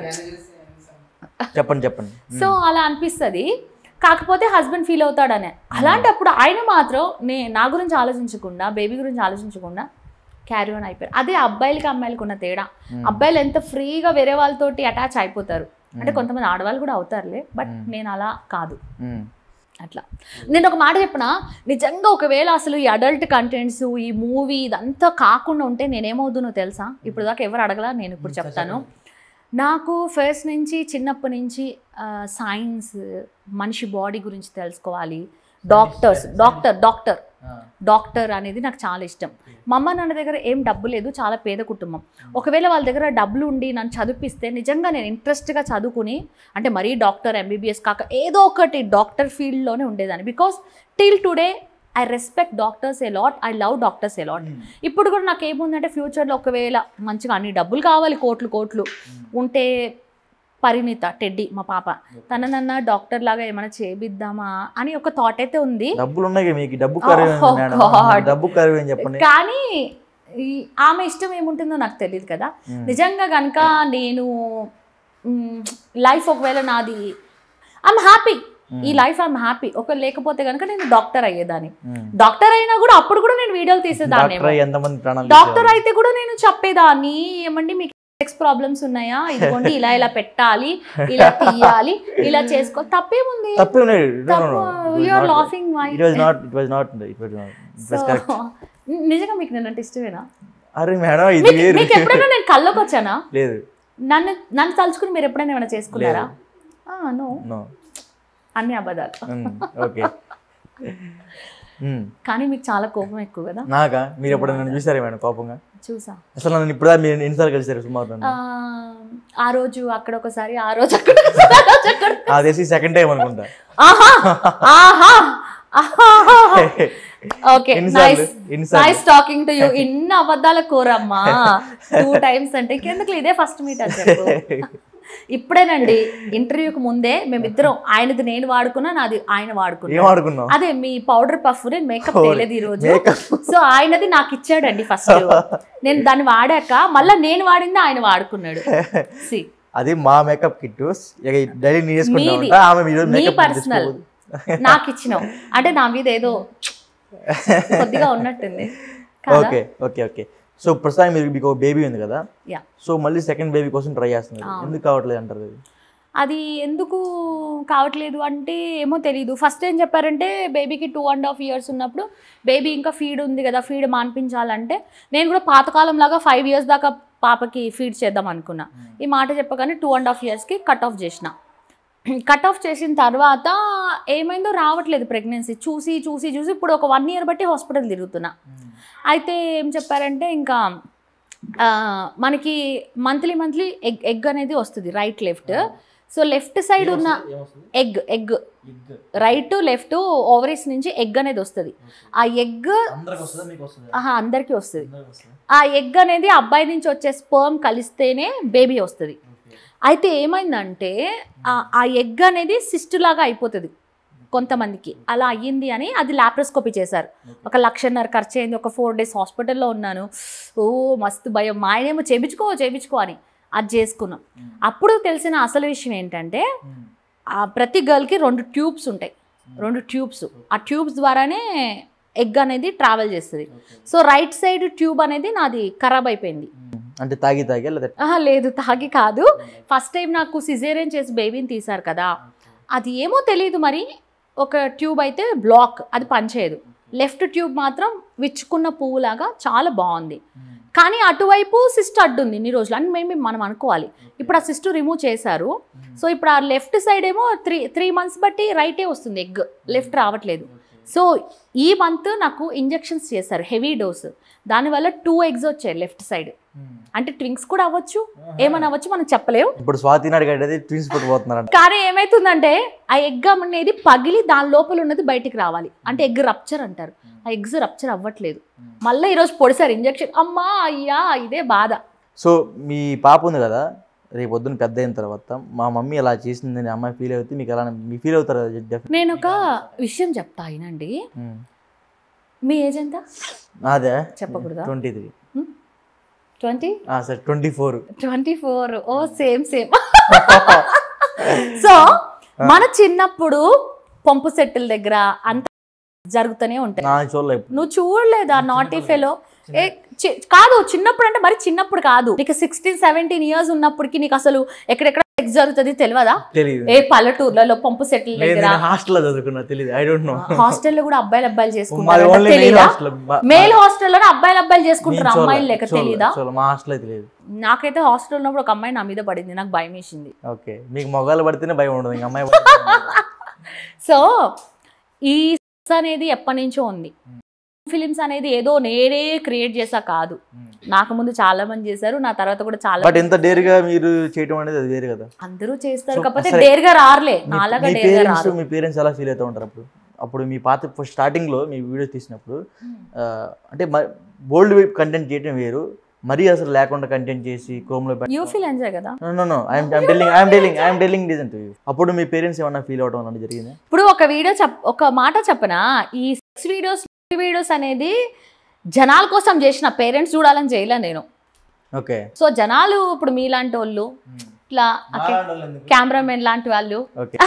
S1: చెప్పండి చెప్పండి
S2: సో అలా అనిపిస్తుంది కాకపోతే హస్బెండ్ ఫీల్ అవుతాడనే అలాంటప్పుడు ఆయన మాత్రం నే నా గురించి ఆలోచించకుండా బేబీ గురించి ఆలోచించకుండా క్యారీ ఆన్ అయిపోయారు అదే అబ్బాయిలకి అమ్మాయిలకి ఉన్న తేడా అబ్బాయిలు ఎంత ఫ్రీగా వేరే వాళ్ళతోటి అటాచ్ అయిపోతారు అంటే కొంతమంది ఆడవాళ్ళు కూడా అవుతారులే బట్ నేను అలా కాదు
S1: మ్మ్.
S2: అట్లా నేను ఒక మాట చెప్పిన నిజంగా ఒకవేళ అసలు ఈ అడల్ట్ కంటెంట్స్ ఈ మూవీ ఇదంతా కాకుండా ఉంటే నేనేమవుతుందో తెలుసా ఇప్పుడు దాకా ఎవరు అడగలా నేను ఇప్పుడు చెప్తాను నాకు ఫస్ట్ నుంచి చిన్నప్పటి నుంచి సైన్స్ మనిషి బాడీ గురించి తెలుసుకోవాలి డాక్టర్స్ డాక్టర్ డాక్టర్ డాక్టర్ అనేది నాకు చాలా ఇష్టం మా అమ్మ నాన్న దగ్గర ఏం డబ్బు లేదు చాలా పేద కుటుంబం ఒకవేళ వాళ్ళ దగ్గర డబ్బులు ఉండి నన్ను చదివిస్తే నిజంగా నేను ఇంట్రెస్ట్గా చదువుకుని అంటే మరీ డాక్టర్ ఎంబీబీఎస్ కాక ఏదో ఒకటి డాక్టర్ ఫీల్డ్లోనే ఉండేదాన్ని because till today I respect doctors a lot I love doctors a lot ఇప్పుడు కూడా నాకు ఏముందంటే ఫ్యూచర్లో ఒకవేళ మంచిగా అన్ని డబ్బులు కావాలి కోట్లు కోట్లు ఉంటే పరిణిత టెడ్డి మా పాప తననన్నా డాక్టర్ లాగా ఏమైనా చేపిద్దామా అని ఒక థాట్ అయితే ఉంది
S1: డబ్బులు ఉన్నాయి కదా మీకు డబ్బు కరువు
S2: Oh,
S1: మేడం
S2: God.
S1: డబ్బు కరువు అని చెప్పండి
S2: కానీ ఈ ఆమె ఇష్టం ఏముంటుందో నాకు తెలియదు కదా
S1: మ్మ్.
S2: నిజంగా కనుక నేను లైఫ్ ఒకవేళ నాది ఐమ్ హ్యాపీ ఈ లైఫ్ ఐమ్ హ్యాపీ ఒక లేకపోతే కనుక నేను డాక్టర్ అయ్యేదాన్ని
S1: మ్మ్.
S2: డాక్టర్ అయినా కూడా అప్పుడు కూడా నేను వీడియోలు తీసేదాన్ని
S1: డాక్టర్ అయ్యి ఎంతమంది ప్రాణాలు
S2: డాక్టర్ అయితే కూడా నేను చెప్పేదాన్ని ఏమండి మీకు సెక్స్ ప్రాబ్లమ్స్ ఉన్నాయా ఇదిగోండి ఇలా ఇలా పెట్టాలి ఇలా తీయాలి ఇలా చేసుకో తప్పేముంది
S1: తప్పే ఉన్నాయి
S2: తప్పు you're laughing my
S1: it was not it was not it was not it was correct
S2: నిజంగా మీకు నేనంటే ఇష్టమేనా
S1: అరే మేడం ఇది
S2: మీకు
S1: వేరు
S2: మీకు ఎప్పుడైనా నేను కళ్ళకి వచ్చానా
S1: లేదు
S2: నన్ను నన్ను తలుచుకుని మీరు ఎప్పుడైనా ఏమైనా చేసుకున్నారా నో
S1: నో
S2: అన్ని అబద్ధాలు
S1: ఓకే
S2: కానీ మీకు చాలా కోపం ఎక్కువ కదా
S1: నాకా మీరు ఎప్పుడైనా నన్ను చూసారా మేడం కోపంగా
S2: చూసా
S1: అసలు నన్ను ఇప్పుడు మీరు ఎన్నిసార్లు కలిసారు సుమారు నన్ను
S2: ఆ, ఆ రోజు అక్కడ ఒకసారి ఆ రోజు అక్కడ ఒకసారి, ఆ రోజు అక్కడ
S1: నాకు తెలిసి సెకండ్ టైం అనుకుంటా
S2: ఆహా ఆహా ఓకే
S1: ఎన్నిసార్లు
S2: నైస్
S1: ఎన్నిసార్లు
S2: నైస్ టాకింగ్ టు యూ ఇన్ని అబద్ధాల కోరమ్మా టూ టైమ్స్ అంటే ఇంకెందుకు ఇదే ఫస్ట్ మీట్ అని చెప్పు ఇప్పుడేనండి ఇంటర్వ్యూకి ముందే మేమిద్దరం ఆయనది నేను వాడుకున్నా నాది ఆయన
S1: ఏం
S2: వాడుకున్నా
S1: ఆడుకున్నావు
S2: అదే మీ పౌడర్ పఫ్ నేను మేకప్ చేయలేదు ఈ రోజు
S1: Makeup.
S2: సో ఆయనది నాకు ఇచ్చాడండి ఫస్ట్ నేను దాన్ని వాడాక మళ్ళీ నేను వాడింది ఆయన వాడుకున్నాడు సి
S1: అది మా మేకప్ కిట్ డైలీ నీ చేసుకుంటా
S2: మీది.
S1: ఉంటా ఆమె మీరు
S2: మీ
S1: మేకప్
S2: పర్సనల్ నాకు ఇచ్చినావు అంటే నా మీద ఏదో కొద్దిగా ఉన్నట్టుంది కాదా
S1: ఓకే ఓకే ఓకే సో ప్రస్తుతానికి మీరు మీకు ఒక బేబీ ఉంది కదా
S2: Yeah.
S1: సో మళ్ళీ సెకండ్ బేబీ కోసం ట్రై చేస్తున్నారు
S2: అవును.
S1: ఎందుకు కావట్లేదు అంటారు అది
S2: అది ఎందుకు కావట్లేదు అంటే ఏమో తెలియదు ఫస్ట్ ఏం చెప్పారంటే బేబీకి టూ అండ్ హాఫ్ ఇయర్స్ ఉన్నప్పుడు బేబీ ఇంకా ఫీడ్ ఉంది కదా ఫీడ్ మాన్పించాలంటే నేను కూడా పాతకాలం లాగా ఫైవ్ ఇయర్స్ దాకా పాపకి ఫీడ్ చేద్దాం అనుకున్నా ఈ మాట చెప్పగానే టూ అండ్ హాఫ్ ఇయర్స్కి కట్ ఆఫ్ చేసిన కట్ ఆఫ్ చేసిన తర్వాత ఏమైందో రావట్లేదు ప్రెగ్నెన్సీ చూసి చూసి చూసి ఇప్పుడు ఒక వన్ ఇయర్ బట్టి హాస్పిటల్ తిరుగుతున్నా అయితే ఏం చెప్పారంటే ఇంకా ఆ, మనకి మంత్లీ మంత్లీ ఎగ్ ఎగ్ అనేది వస్తుంది right left so left side ఉన్న egg egg right left ovaries నుంచి ఎగ్ అనేది వస్తుంది ఆ ఎగ్ ఆహా అందరికీ వస్తుంది ఆ ఎగ్ అనేది అబ్బాయి నుంచి వచ్చే స్పర్మ్ కలిస్తేనే బేబీ వస్తుంది అయితే ఏమైందంటే ఆ- ఆ ఎగ్ అనేది సిస్ట్ లాగా అయిపోతుంది కొంతమందికి అలా అయ్యింది అని అది లాప్రోస్కోపీ చేశారు ఒక లక్షన్నర ఖర్చు అయింది ఒక ఫోర్ డేస్ హాస్పిటల్లో ఉన్నాను ఓ మస్తు భయం మా ఆయనేమో చేపించుకో చేపించుకో అని అది చేసుకున్నాం అప్పుడు తెలిసిన అసలు విషయం ఏంటంటే ఆ ప్రతి గర్ల్కి రెండు ట్యూబ్స్ ఉంటాయి రెండు ట్యూబ్స్ ఆ ట్యూబ్స్ ద్వారానే ఎగ్ అనేది ట్రావెల్ చేస్తుంది సో రైట్ సైడ్ ట్యూబ్ అనేది నాది ఖరాబ్ అయిపోయింది
S1: అంటే తాగి తాగి లేదా
S2: ఆహా లేదు తాగి కాదు ఫస్ట్ టైం నాకు సిజేరియన్ చేసి బేబీని తీశారు కదా అది ఏమో తెలియదు మరి ఒక ట్యూబ్ అయితే బ్లాక్ అది పనిచేయదు లెఫ్ట్ ట్యూబ్ మాత్రం విచ్చుకున్న పువ్వులాగా చాలా బాగుంది కానీ అటువైపు సిస్ట్ అడ్డుంది ఇన్ని రోజులు అని మేము మనం అనుకోవాలి ఇప్పుడు ఆ సిస్ట్ రిమూవ్ చేశారు సో ఇప్పుడు ఆ లెఫ్ట్ సైడ్ ఏమో త్రీ త్రీ మంత్స్ బట్టి రైటే వస్తుంది ఎగ్ లెఫ్ట్ రావట్లేదు సో ఈ మంత్ నాకు ఇంజెక్షన్స్ చేశారు హెవీ డోస్ దానివల్ల టూ ఎగ్స్ వచ్చాయి లెఫ్ట్ సైడ్ అంటే ట్వింక్స్ కూడా అవ్వచ్చు ఏమని అవ్వచ్చు మనం చెప్పలేము
S1: ఇప్పుడు స్వాతిని అడిగేది ట్విన్స్ పుట్టిపోతున్నారంట
S2: కానీ ఏమైతుందంటే ఆ ఎగ్ అనేది పగిలి దాని లోపల ఉన్నది బయటికి రావాలి అంటే ఎగ్ రప్చర్ అంటారు ఆ ఎగ్స్ రప్చర్ అవ్వట్లేదు మళ్ళీ ఈరోజు పొడిసారు ఇంజెక్షన్ అమ్మా అయ్యా ఇదే బాధ
S1: సో మీ పాప ఉంది కదా రేపు పొద్దున్న పెద్ద అయిన తర్వాత మా మమ్మీ అలా చేసిందని అమ్మాయి ఫీల్ అవుతుంది మీకు ఎలా మీ ఫీల్ అవుతారు డెఫినెట్
S2: నేను ఒక విషయం చెప్తా అయినండి మీ ఏజ్ ఎంత
S1: అదే
S2: చెప్పకూడదా
S1: twenty three
S2: twenty
S1: sir twenty four
S2: twenty four oh same same so మన చిన్నప్పుడు పంపు సెట్టుల దగ్గర అంత జరుగుతూనే ఉంటాయి
S1: నా చూడలే ఇప్పుడు
S2: నువ్వు చూడలేదా నాటీ ఫెలో ఏ చి- కాదు చిన్నప్పుడు అంటే మరి చిన్నప్పుడు కాదు నీకు సిక్స్టీన్ సెవెంటీన్ ఇయర్స్ ఉన్నప్పటికి నీకు అసలు ఎక్కడెక్కడ సెక్స్ జరుగుతుంది తెలియదా
S1: తెలియదు
S2: ఏ పల్లెటూర్లలో పంపు సెట్ల
S1: లేదు
S2: దగ్గర
S1: నేను హాస్టల్లో చదువుకున్నా తెలియదు ఐ డోంట్ నో
S2: హాస్టల్లో కూడా అబ్బాయిలు అబ్బాయిలు
S1: మాది
S2: చేసుకుంటారు
S1: ఓన్లీ మెయిన్
S2: తెలీదా
S1: హాస్టల్
S2: మేల్ హాస్టల్లోనే అబ్బాయిలు అబ్బాయిలు చేసుకుంటారు అమ్మాయిలు లెక్క తెలీదా
S1: మా హాస్టల్ అయితే లేదు
S2: నాకైతే హాస్టల్ ఉన్నప్పుడు ఒక అమ్మాయి నా మీద పడింది నాకు భయం వేసింది
S1: ఓకే మీకు మొగాలు పడితేనే భయం ఉండదు ఇంకా అమ్మాయి పడితే భయం ఉండదు.
S2: సో ఈ sex అనేది ఎప్పటి నుంచో ఉంది ఫిలిమ్స్ అనేది ఏదో నేనే క్రియేట్ చేసా కాదు నాకు ముందు చాలా మంది చేశారు నా తర్వాత కూడా చాలా
S1: బట్ ఎంత డేర్గా మీరు చేయటం అనేది అది వేరు కదా
S2: అందరూ చేస్తారు
S1: So,
S2: కాకపోతే
S1: సరే.
S2: డేర్గా రారులే
S1: మీ-
S2: నాలాగా
S1: మీ
S2: డేర్గా
S1: పేరెంట్స్
S2: రారు
S1: మీ పేరెంట్స్ ఎలా ఫీల్ అవుతూ ఉంటారు అప్పుడు అప్పుడు మీ పాత ఫస్ట్ స్టార్టింగ్ లో మీ వీడియోస్ తీసినప్పుడు ఆ, అంటే బోల్డ్ కంటెంట్ చేయడం వేరు మరీ అసలు లేకుండా కంటెంట్ చేసి క్రోమ్ లో
S2: యూ ఫీల్ ఎంజాయ్ కదా
S1: no no I'm telling I'm telling I'm telling reason to అప్పుడు మీ పేరెంట్స్ ఏమన్నా ఫీల్ అవడం అలాంటి జరిగింది
S2: ఇప్పుడు ఒక వీడియో చెప్ ఒక మాట చెప్పనా ఈ సెక్స్ వీడియోస్ వీడియోస్ అనేది జనాల కోసం చేసిన పేరెంట్స్ చూడాలని చేయలే నేను
S1: ఓకే
S2: సో జనాలు ఇప్పుడు మీలాంటి వాళ్ళు ఇట్లా కెమెరామెన్ లాంటి వాళ్ళు
S1: ఓకే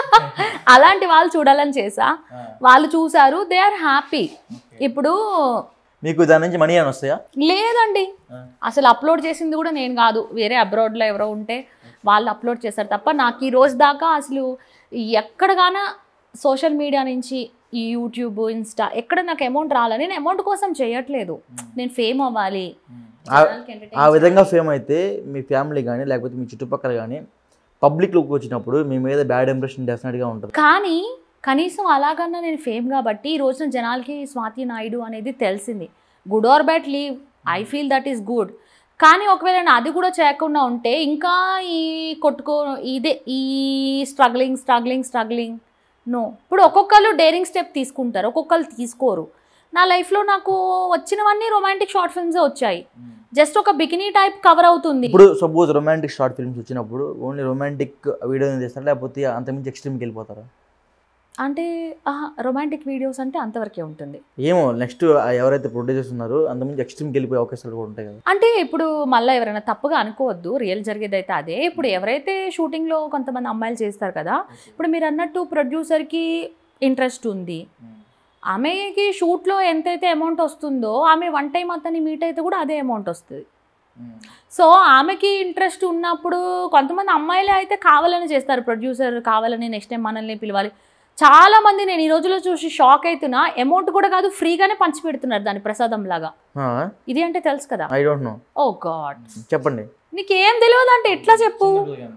S2: అలాంటి వాళ్ళు చూడాలని చేసా వాళ్ళు చూసారు దే ఆర్ హ్యాపీ ఇప్పుడు
S1: మీకు దాని నుంచి మనీ అని వస్తాయా
S2: లేదండి
S1: ఆ.
S2: అసలు అప్లోడ్ చేసింది కూడా నేను కాదు వేరే అబ్రాడ్లో ఎవరో ఉంటే వాళ్ళు అప్లోడ్ చేశారు తప్ప నాకు ఈ రోజు దాకా అసలు ఎక్కడగానా సోషల్ మీడియా నుంచి ఈ యూట్యూబ్ ఇన్స్టా ఎక్కడ నాకు అమౌంట్ రాలని నేను అమౌంట్ కోసం చేయట్లేదు నేను ఫేమ్ అవ్వాలి
S1: ఆ-
S2: జనాలకి entertain
S1: ఆ విధంగా ఫేమ్ అయితే మీ ఫ్యామిలీ కానీ లేకపోతే మీ చుట్టుపక్కల కానీ పబ్లిక్లోకి వచ్చినప్పుడు మీ మీద బ్యాడ్ ఇంప్రెషన్ డెఫినెట్గా ఉంటుంది
S2: కానీ కనీసం అలాగన్నా నేను ఫేమ్ కాబట్టి ఈ రోజున జనాలకి స్వాతి నాయుడు అనేది తెలిసింది good or bad leave I feel that is good కానీ ఒకవేళ నేను అది కూడా చేయకుండా ఉంటే ఇంకా ఈ కొట్టుకో ఇదే ఈ స్ట్రగ్లింగ్ స్ట్రగ్లింగ్ స్ట్రగ్లింగ్ నో ఇప్పుడు ఒక్కొక్కరు డేరింగ్ స్టెప్ తీసుకుంటారు ఒక్కొక్కరు తీసుకోరు నా లైఫ్లో నాకు వచ్చినవన్నీ రొమాంటిక్ షార్ట్ ఫిల్మ్సే వచ్చాయి జస్ట్ ఒక బికినీ టైప్ కవర్ అవుతుంది
S1: ఇప్పుడు సపోజ్ రొమాంటిక్ షార్ట్ ఫిల్మ్స్ వచ్చినప్పుడు ఓన్లీ రొమాంటిక్ వీడియో తీస్తారా లేకపోతే అంతకుమించి ఎక్స్ట్రీమ్కి వెళ్ళిపోతారా
S2: అంటే రొమాంటిక్ వీడియోస్ అంటే అంతవరకే ఉంటుంది
S1: ఏమో నెక్స్ట్ ఎవరైతే ప్రొడ్యూసర్స్ ఉన్నారో అంతకుమించి ఎక్స్ట్రీమ్కి వెళ్ళిపోయే అవకాశాలు కూడా ఉంటాయి కదా
S2: అంటే ఇప్పుడు మళ్ళీ ఎవరైనా తప్పుగా అనుకోవద్దు రియల్ జరిగేది అయితే అదే ఇప్పుడు ఎవరైతే షూటింగ్లో కొంతమంది అమ్మాయిలు చేస్తారు కదా ఇప్పుడు మీరు అన్నట్టు ప్రొడ్యూసర్కి ఇంట్రెస్ట్ ఉంది ఆమెకి షూట్లో ఎంతైతే అమౌంట్ వస్తుందో ఆమె వన్ టైం అతన్ని మీట్ అయితే కూడా అదే అమౌంట్ వస్తుంది సో ఆమెకి ఇంట్రెస్ట్ ఉన్నప్పుడు కొంతమంది అమ్మాయిలే అయితే కావాలని చేస్తారు ప్రొడ్యూసర్ కావాలని నెక్స్ట్ టైం మనల్ని పిలవాలి చాలా మంది నేను ఈ రోజులో చూసి షాక్ అవుతున్నా అమౌంట్ కూడా కాదు ఫ్రీగానే పంచి పెడుతున్నారు దాని ప్రసాదం లాగా ఇది అంటే తెలుసు కదా
S1: I don't know
S2: oh god
S1: చెప్పండి
S2: నీకేం తెలియదు అంటే ఎట్లా చెప్పు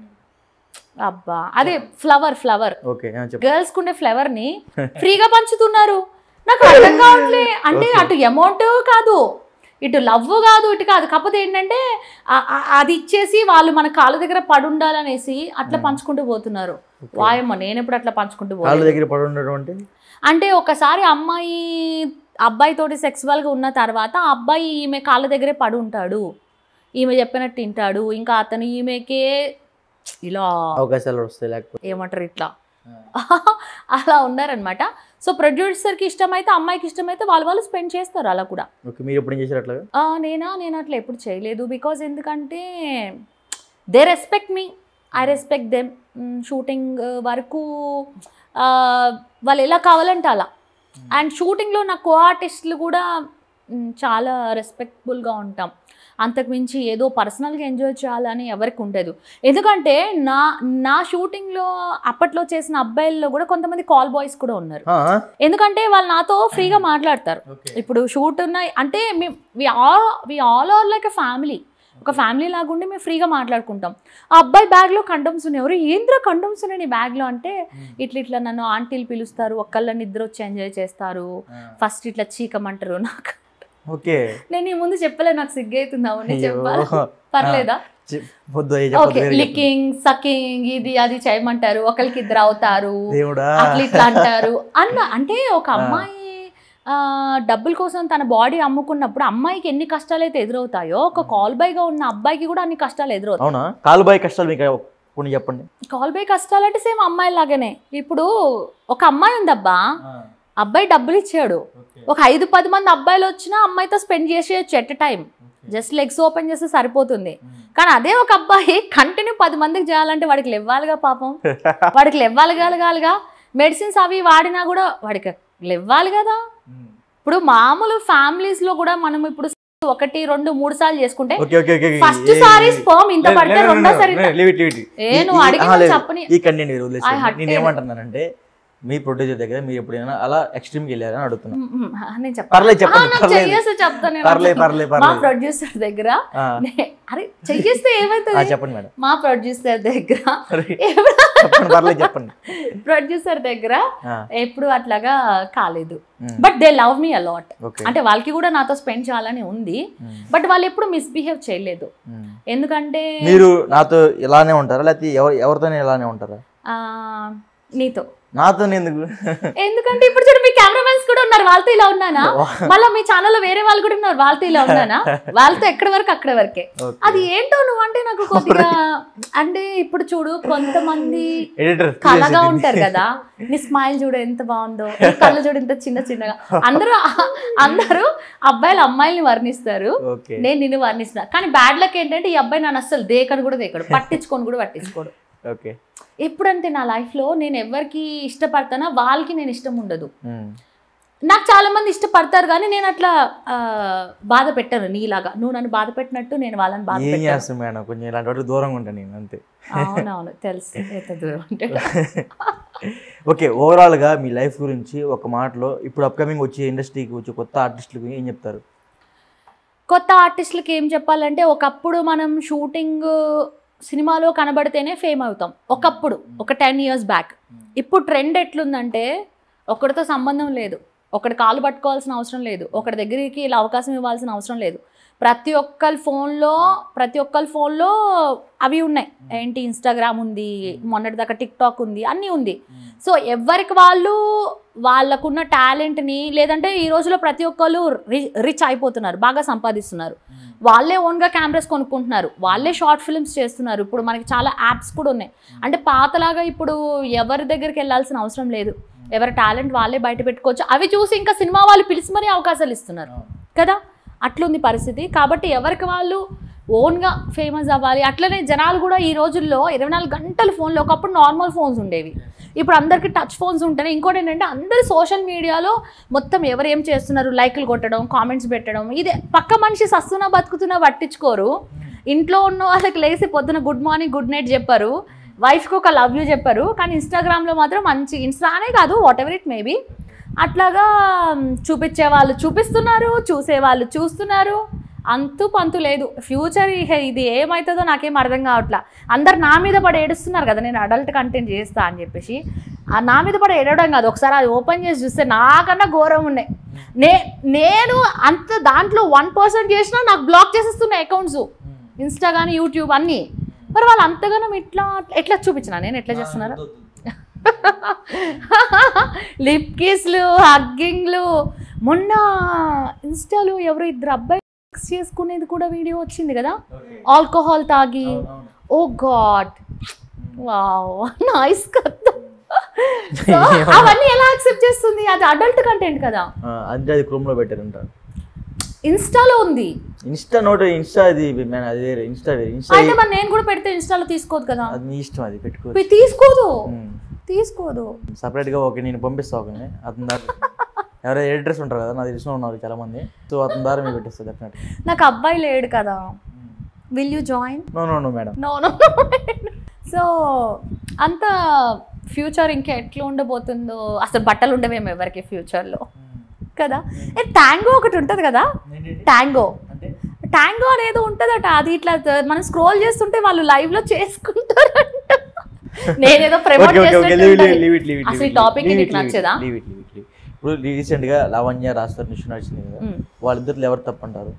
S2: అబ్బా అదే ఫ్లవర్ ఫ్లవర్
S1: ఓకే చెప్పండి
S2: గర్ల్స్ కుండే ఫ్లవర్ ని ఫ్రీగా పంచుతున్నారు నాకు అర్థం కావట్లే అంటే
S1: Okay.
S2: అటు అమౌంట్ కాదు ఇటు లవ్ కాదు ఇటు కాదు కాకపోతే ఏంటంటే ఆ- ఆ- అది ఇచ్చేసి వాళ్ళు మన కాళ్ళ దగ్గర పడి ఉండాలనేసి అట్లా
S1: Hmm.
S2: పంచుకుంటూ పోతున్నారు
S1: Okay.
S2: వాయమ్మ నేను ఎప్పుడు అట్లా పంచుకుంటూ
S1: కాళ్ళ
S2: పోలేదు
S1: దగ్గర పడి ఉండడం అంటే
S2: అంటే ఒకసారి అమ్మాయి అబ్బాయితోటి సెక్సువల్గా ఉన్న తర్వాత ఆ అబ్బాయి ఈమె కాళ్ళ దగ్గరే పడి ఉంటాడు ఈమె చెప్పినట్టు తింటాడు ఇంకా అతను ఈమెకే ఇలా
S1: అవకాశాలు వస్తాయి లేకపోతే
S2: ఏమంటారు ఇట్లా అలా ఉన్నారనమాట సో ప్రొడ్యూసర్కి ఇష్టమైతే అమ్మాయికి ఇష్టమైతే వాళ్ళు వాళ్ళు స్పెండ్ చేస్తారు అలా కూడా
S1: ఓకే మీరు ఎప్పుడు ఏం చేశారు అట్లాగా
S2: ఆ, నేనా నేను అట్లా ఎప్పుడు చేయలేదు బికాజ్ ఎందుకంటే they respect me I respect them shooting వరకు ఆ, వాళ్ళు ఎలా కావాలంటే అలా అండ్ షూటింగ్లో నా కో ఆర్టిస్టులు కూడా మ్, చాలా రెస్పెక్ట్ఫుల్గా ఉంటాం అంతకుమించి ఏదో పర్సనల్గా ఎంజాయ్ చేయాలని ఎవరికి ఉండదు ఎందుకంటే నా నా షూటింగ్లో అప్పట్లో చేసిన అబ్బాయిల్లో కూడా కొంతమంది కాల్ బాయ్స్ కూడా ఉన్నారు ఎందుకంటే వాళ్ళు నాతో ఫ్రీగా మాట్లాడతారు ఇప్పుడు షూట్ ఉన్నాయి అంటే we all we all are like a family ఒక ఫ్యామిలీ లాగా ఉండి మేము ఫ్రీగా మాట్లాడుకుంటాం ఆ అబ్బాయి బ్యాగ్లో కండమ్స్ ఉన్నాయి ఎవరు ఏంద్రా కండమ్స్ ఉన్నాయి నీ బ్యాగ్లో అంటే ఇట్లా ఇట్లా నన్ను ఆంటీలు పిలుస్తారు ఒక్కళ్ళ నిద్ర వచ్చి ఎంజాయ్ చేస్తారు ఫస్ట్ ఇట్లా చీకమంటారు నాకు
S1: ఓకే
S2: నేను ఈ ముందు చెప్పలే నాకు సిగ్గైతుంది అవును చెప్పాలి పర్లేదా
S1: వద్దు అయ్యి
S2: ఓకే
S1: చెప్పొద్దు వేరే చెప్పండి.
S2: లికింగ్ సకింగ్ ఇది అది చేయమంటారు ఒకరికి ఇద్దరు అవుతారు
S1: దేవుడా
S2: అట్లా ఇట్లా అంటారు అన్న అంటే ఒక
S1: ఆ.
S2: అమ్మాయి ఆ, డబ్బుల కోసం తన బాడీ అమ్ముకున్నప్పుడు అమ్మాయికి ఎన్ని కష్టాలు అయితే ఎదురవుతాయో ఒక కాల్ బైగా ఉన్న అబ్బాయికి కూడా అన్ని కష్టాలు ఎదురవుతాయి
S1: అవునా కాలుబాయి కష్టాలు మీకు కొన్ని చెప్పండి
S2: కాల్ బై కష్టాలు అంటే సేమ్ అమ్మాయి లాగానే ఇప్పుడు ఒక అమ్మాయి ఉందబ్బా అబ్బాయి డబ్బులు ఇచ్చాడు ఒక ఐదు పది మంది అబ్బాయిలు వచ్చినా అమ్మాయితో స్పెండ్ చేసేయచ్చు at time just legs open చేస్తే సరిపోతుంది కానీ అదే ఒక అబ్బాయి కంటిన్యూ పది మందికి చేయాలంటే వాడికి లెవ్వాలిగా పాపం వాడికి లెవ్వాలిగాలుగా మెడిసిన్స్ అవి వాడినా కూడా వాడికి లెవ్వాలి కదా ఇప్పుడు మామూలు ఫ్యామిలీస్ లో కూడా మనం ఇప్పుడు ఒకటి రెండు మూడు సార్లు చేసుకుంటే
S1: ఓకే ఓకే ఓకే
S2: ఫస్ట్ సారి స్పర్మ్ ఇంత పడితే రెండోసారి ఇంత-
S1: లీవ్ ఇట్ లీవ్ ఇట్
S2: ఏ నువ్వు అడిగిన చెప్పని
S1: ఈ కంటెంట్ మీరు
S2: I
S1: వదిలేసి
S2: had
S1: నేను ఏమంటున్నానంటే మీ ప్రొడ్యూసర్ దగ్గర మీరు ఎప్పుడైనా అలా ఎక్స్ట్రీమ్కి వెళ్ళారని అడుగుతున్నా
S2: మ్, మ్, నేను చెప్పను.
S1: పర్లేదు
S2: ఆ,
S1: చెప్పండి
S2: నాకు
S1: పర్లేదు
S2: చెయ్యేస్తే చెప్తాను నేను.
S1: పర్లేదు పర్లేదు
S2: మా
S1: పర్లేదు
S2: ప్రొడ్యూసర్ దగ్గర
S1: ఆ,
S2: నే- అరే చెయ్యేస్తే
S1: ఆ,
S2: ఏమవుతుంది
S1: చెప్పండి మేడం
S2: మా ప్రొడ్యూసర్ దగ్గర
S1: చెప్పండి పర్లేదు చెప్పండి
S2: ప్రొడ్యూసర్ దగ్గర
S1: ఆ,
S2: ఎప్పుడు అట్లాగా కాలేదు
S1: um,
S2: but they love me a lot
S1: okay
S2: అంటే వాళ్ళకి కూడా నాతో స్పెండ్ చేయాలని ఉంది
S1: ఉమ్,
S2: బట్ వాళ్ళు ఎప్పుడు మిస్బిహేవ్ చేయలేదు
S1: ఉమ్.
S2: ఎందుకంటే
S1: మీరు నాతో ఇలానే ఉంటారా లేకపోతే ఎవరు ఎవరితోనే ఇలానే ఉంటారా
S2: ఆ, నీతో
S1: నాతో ఎందుకు
S2: ఎందుకంటే ఇప్పుడు చూడు మీ కెమెరామెన్స్ కూడా ఉన్నారు వాళ్ళతో ఇలా ఉన్నానా మళ్ళీ మీ ఛానల్లో వేరే వాళ్ళు కూడా ఉన్నారు వాళ్ళతో ఇలా ఉన్నానా వాళ్ళతో ఎక్కడి వరకు అక్కడ వరకే
S1: ఓకే.
S2: అది ఏంటో నువ్వు అంటే నాకు కొద్దిగా అంటే ఇప్పుడు చూడు కొంతమంది
S1: ఎడిటర్
S2: కళగా ఉంటారు కదా నీ స్మైల్ చూడు ఎంత బాగుందో నీ కళ్ళు చూడు ఎంత చిన్న చిన్నగా అందరూ అందరూ అబ్బాయిలు అమ్మాయిల్ని వర్ణిస్తారు
S1: ఓకే
S2: నేను నిన్ను వర్ణిస్తున్నా కానీ బ్యాడ్ లక్ ఏంటంటే ఈ అబ్బాయి నన్ను అస్సలు దేకను కూడా దేకడు పట్టించుకొని కూడా పట్టించుకోడు
S1: ఓకే
S2: ఎప్పుడంటే నా లైఫ్లో నేను ఎవరికి ఇష్టపడతానో వాళ్ళకి నేను ఇష్టం ఉండదు
S1: ఉమ్,
S2: నాకు చాలా మంది ఇష్టపడతారు కానీ నేను అట్లా ఆ, బాధ పెట్టాను నీలాగా నువ్వు నన్ను బాధ పెట్టినట్టు నేను వాళ్ళని బాధ
S1: ఏం
S2: పెట్టాను
S1: చేస్తాం మేడం కొంచెం ఇలాంటి వాటికి దూరంగా ఉంటాను నేను అంతే
S2: అవునవును తెలుసు ఎంత దూరం అంటే
S1: ఓకే ఓవరాల్గా మీ లైఫ్ గురించి ఒక మాటలో ఇప్పుడు అప్కమింగ్ వచ్చే ఇండస్ట్రీకి వచ్చే కొత్త ఆర్టిస్టులకు ఏం చెప్తారు
S2: కొత్త ఆర్టిస్టులకి ఏం చెప్పాలంటే ఒకప్పుడు మనం షూటింగ్ సినిమాలో కనబడితేనే ఫేమ్ అవుతాం ఒకప్పుడు ఒక టెన్ ఇయర్స్ బ్యాక్ ఇప్పుడు ట్రెండ్ ఎట్లుందంటే ఒకరితో సంబంధం లేదు ఒకటి కాలు పట్టుకోవాల్సిన అవసరం లేదు ఒకటి దగ్గరికి ఇలా అవకాశం ఇవ్వాల్సిన అవసరం లేదు ప్రతి ఒక్కరి ఫోన్లో ప్రతి ఒక్కరి ఫోన్లో అవి ఉన్నాయి ఏంటి ఇన్స్టాగ్రామ్ ఉంది మొన్నటిదాకా టిక్ టాక్ ఉంది అన్నీ ఉంది సో ఎవరికి వాళ్ళు వాళ్ళకున్న టాలెంట్ని లేదంటే ఈ రోజులో ప్రతి ఒక్కళ్ళు రిచ్ అయిపోతున్నారు బాగా సంపాదిస్తున్నారు వాళ్ళే ఓన్గా కెమెరాస్ కొనుక్కుంటున్నారు వాళ్ళే షార్ట్ ఫిల్మ్స్ చేస్తున్నారు ఇప్పుడు మనకి చాలా యాప్స్ కూడా ఉన్నాయి అంటే పాతలాగా ఇప్పుడు ఎవరి దగ్గరికి వెళ్ళాల్సిన అవసరం లేదు ఎవరి టాలెంట్ వాళ్ళే బయట పెట్టుకోవచ్చు అవి చూసి ఇంకా సినిమా వాళ్ళు పిలిచి మరీ అవకాశాలు ఇస్తున్నారు కదా అట్లుంది పరిస్థితి కాబట్టి ఎవరికి వాళ్ళు ఓన్గా ఫేమస్ అవ్వాలి అట్లనే జనాలు కూడా ఈ రోజుల్లో ఇరవై నాలుగు గంటల ఫోన్లో ఒకప్పుడు నార్మల్ ఫోన్స్ ఉండేవి ఇప్పుడు అందరికి టచ్ ఫోన్స్ ఉంటేనే ఇంకోటి ఏంటంటే అందరు సోషల్ మీడియాలో మొత్తం ఎవరు ఏం చేస్తున్నారు లైకులు కొట్టడం కామెంట్స్ పెట్టడం ఇదే పక్క మనిషి సస్తున్నా బతుకుతున్నా పట్టించుకోరు ఇంట్లో ఉన్న వాళ్ళకి లేసి పొద్దున గుడ్ మార్నింగ్ గుడ్ నైట్ చెప్పారు వైఫ్కి ఒక లవ్ యూ చెప్పారు కానీ ఇన్స్టాగ్రామ్లో మాత్రం మంచి ఇన్స్టానే కాదు వాట్ ఎవర్ ఇట్ మేబీ అట్లాగా మ్, చూపించే వాళ్ళు చూపిస్తున్నారు చూసే వాళ్ళు చూస్తున్నారు అంతు పంతు లేదు ఫ్యూచర్ ఇది ఏమవుతుందో నాకేం అర్థం కావట్లా అందరు నా మీద పడి ఏడుస్తున్నారు కదా నేను అడల్ట్ కంటెంట్ చేస్తా అని చెప్పేసి ఆ నా మీద పడి ఏడవడం కాదు ఒకసారి అది ఓపెన్ చేసి చూస్తే నాకన్నా ఘోరం ఉన్నాయి నే నేను అంత దాంట్లో వన్ పర్సెంట్ చేసినా నాకు బ్లాక్ చేసేస్తున్నాయి అకౌంట్స్ ఇన్స్టా కానీ యూట్యూబ్ అన్నీ మరి వాళ్ళు అంతగానం ఇట్లా ఎట్లా చూపించిన నేను ఎట్లా చేస్తున్నారా లిప్ కిస్లు హగ్గింగ్లు మొన్న ఇన్స్టాలో ఎవరో ఇద్దరు అబ్బాయి సెక్స్ చేసుకునేది కూడా వీడియో వచ్చింది కదా ఆల్కహాల్ తాగి ఓ గాడ్ వావ్ నైస్ కదా So, అవన్నీ ఎలా యాక్సెప్ట్ చేస్తుంది అది అడల్ట్ కంటెంట్ కదా
S1: అంటే అది క్రోమ్లో పెట్టారంట
S2: ఇన్స్టాలో ఉంది
S1: ఇన్స్టా నోట్ ఇన్స్టా అది man, అది వేరే ఇన్స్టా వేరే ఇన్స్టా
S2: అయితే మరి నేను కూడా పెడితే ఇన్స్టాలో తీసుకోదు కదా
S1: అది మీ ఇష్టం అది పెట్టుకో
S2: మీరు తీసుకోదు తీసుకోదు
S1: సపరేట్గా ఓకే నేను పంపిస్తా ఒకని అతని దారి ఎవరైనా ఎడిటర్స్ ఉంటారు కదా నాకు తెలిసిన ఉన్నారు చాలా మంది సో అతని దారి మీరు పెట్టేస్తా డెఫినెట్
S2: నాకు అబ్బాయి లేడు కదా will you join
S1: no no no madam
S2: no no so అంత ఫ్యూచర్ ఇంకా ఎట్లా ఉండబోతుందో అసలు బట్టలు ఉండవేమో ఎవరికి ఫ్యూచర్లో కదా ఏ ట్యాంగో ఒకటి ఉంటుంది కదా ట్యాంగో ట్యాంగో అనేది ఉంటుందట అది ఇట్లా త- మనం స్క్రోల్ చేస్తుంటే వాళ్ళు లైవ్ లో చేసుకుంటారంట నేనేదో promote
S1: okay okay okay leave leave leave it leave it
S2: అసలు ఈ టాపిక్ నీకు నచ్చదా
S1: leave it leave it leave ఇప్పుడు రీసెంట్గా లావణ్య రాస్తారు నిష్ణు నడిచింది కదా
S2: మ్మ్.
S1: వాళ్ళిద్దరు ఎవరు తప్పంటారు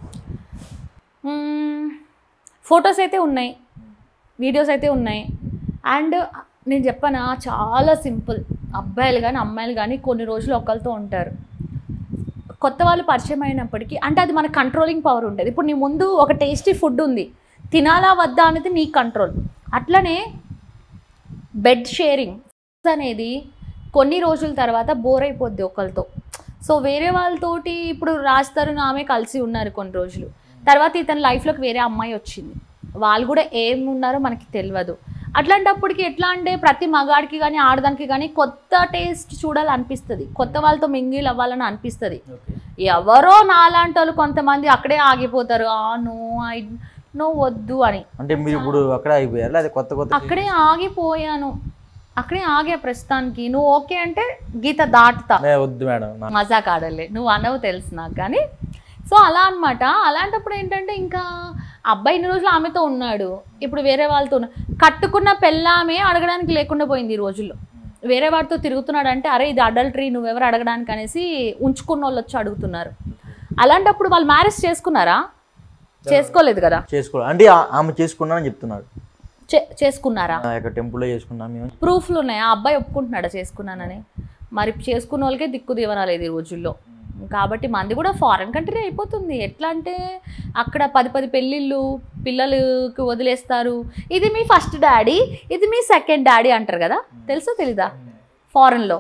S2: ఫొటోస్ అయితే ఉన్నాయి వీడియోస్ అయితే ఉన్నాయి అండ్ నేను చెప్పనా చాలా సింపుల్ అబ్బాయిలు కానీ అమ్మాయిలు కానీ కొన్ని రోజులు ఒకరితో ఉంటారు కొత్త వాళ్ళు పరిచయం అయినప్పటికీ అంటే అది మన కంట్రోలింగ్ పవర్ ఉంటుంది ఇప్పుడు నీ ముందు ఒక టేస్టీ ఫుడ్ ఉంది తినాలా వద్దా అనేది నీ కంట్రోల్ అట్లనే బెడ్ షేరింగ్ అనేది కొన్ని రోజుల తర్వాత బోర్ అయిపోద్ది ఒకరితో సో వేరే వాళ్ళతోటి ఇప్పుడు రాస్తారు ఆమె కలిసి ఉన్నారు కొన్ని రోజులు తర్వాత ఇతని లైఫ్లోకి వేరే అమ్మాయి వచ్చింది వాళ్ళు కూడా ఏం ఉన్నారో మనకి తెలియదు అట్లాంటప్పటికి ఎట్లా అంటే ప్రతి మగాడికి కానీ ఆడదానికి కానీ కొత్త టేస్ట్ చూడాలనిపిస్తుంది కొత్త వాళ్ళతో మింగిల్ అవ్వాలని అనిపిస్తుంది ఎవరో నాలాంటి వాళ్ళు కొంతమంది అక్కడే ఆగిపోతారు ఆ నో ఐ నో వద్దు అని
S1: అంటే మీరు ఇప్పుడు అక్కడ అయిపోయారు లేదా కొత్త కొత్త
S2: అక్కడే ఆగిపోయాను అక్కడే ఆగా ప్రస్తుతానికి నువ్వు ఓకే అంటే గీత దాటుతా
S1: నే, వద్దు మేడం నా-
S2: మజాక్ ఆడలే నువ్వు అనవు తెలుసు నాకు కానీ సో అలా అన్నమాట అలాంటప్పుడు ఏంటంటే ఇంకా అబ్బాయి ఇన్ని రోజులు ఆమెతో ఉన్నాడు ఇప్పుడు వేరే వాళ్ళతో ఉన్న- కట్టుకున్న పెళ్ళామే అడగడానికి లేకుండా పోయింది ఈ రోజుల్లో వేరే వాడితో తిరుగుతున్నాడు అంటే అరే ఇది అడల్టరీ నువ్వెవరు అడగడానికి అనేసి ఉంచుకున్న వాళ్ళు వచ్చి అడుగుతున్నారు అలాంటప్పుడు వాళ్ళు మ్యారేజ్ చేసుకున్నారా చేసుకోలేదు కదా
S1: చేసుకో అంటే ఆ- ఆమె చేసుకున్నానని చెప్తున్నాడు
S2: చే- చేసుకున్నారా
S1: ఆ యొక్క టెంపుల్లో చేసుకున్నాం మేము
S2: ప్రూఫ్లు ఉన్నాయి ఆ అబ్బాయి ఒప్పుకుంటున్నాడా చేసుకున్నానని మరి చేసుకున్న వాళ్ళకే దిక్కు దివనాలేదు ఈ రోజుల్లో కాబట్టి మంది కూడా ఫారెన్ కంట్రీ అయిపోతుంది ఎట్లా అంటే అక్కడ పది పది పెళ్ళిళ్ళు పిల్లలకు వదిలేస్తారు ఇది మీ ఫస్ట్ డాడీ ఇది మీ సెకండ్ డాడీ అంటారు కదా తెలుసా తెలీదా ఫారెన్లో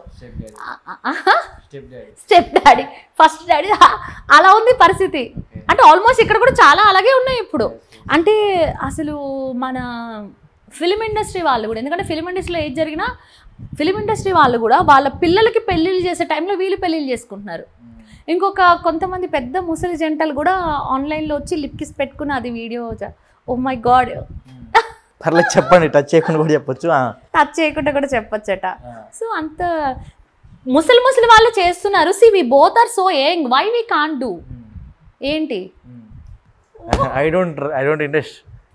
S2: స్టెప్ డాడీ ఫస్ట్ డాడీ అలా ఉంది పరిస్థితి అంటే ఆల్మోస్ట్ ఇక్కడ కూడా చాలా అలాగే ఉన్నాయి ఇప్పుడు అంటే అసలు మన ఫిలిం ఇండస్ట్రీ వాళ్ళు కూడా ఎందుకంటే ఫిలిం ఇండస్ట్రీలో ఏది జరిగినా ఫిలిం ఇండస్ట్రీ వాళ్ళు కూడా వాళ్ళ పిల్లలకి పెళ్ళిళ్ళు చేసే టైంలో వీళ్ళు పెళ్ళిళ్ళు చేసుకుంటున్నారు ఇంకొక కొంతమంది పెద్ద ముసలి జంటలు కూడా ఆన్లైన్లో వచ్చి లిప్ కిస్ పెట్టుకుని అది వీడియో ఓ మై గాడ్
S1: పర్లేదు చెప్పండి టచ్ చేయకుండా కూడా చెప్పొచ్చు ఆ.
S2: టచ్ చేయకుండా కూడా చెప్పొచ్చట సో అంత ముసలి ముసలి వాళ్ళు చేస్తున్నారు see we both are so young why we can do ఏంటి
S1: I don't I don't interest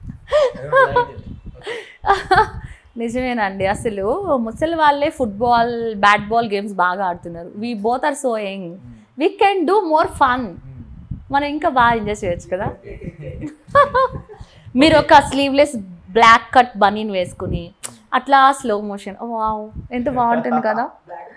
S2: నిజమేనండి అసలు ముసలి వాళ్ళే ఫుట్బాల్ బ్యాట్ బాల్ గేమ్స్ బాగా ఆడుతున్నారు we both are so young we can do more fun మనం ఇంకా బాగా ఎంజాయ్ చేయొచ్చు కదా మీరు ఒక స్లీవ్లెస్ బ్లాక్ కట్ బనీన్ వేసుకుని అట్లా స్లో మోషన్ వావ్ ఎంత బాగుంటుంది కదా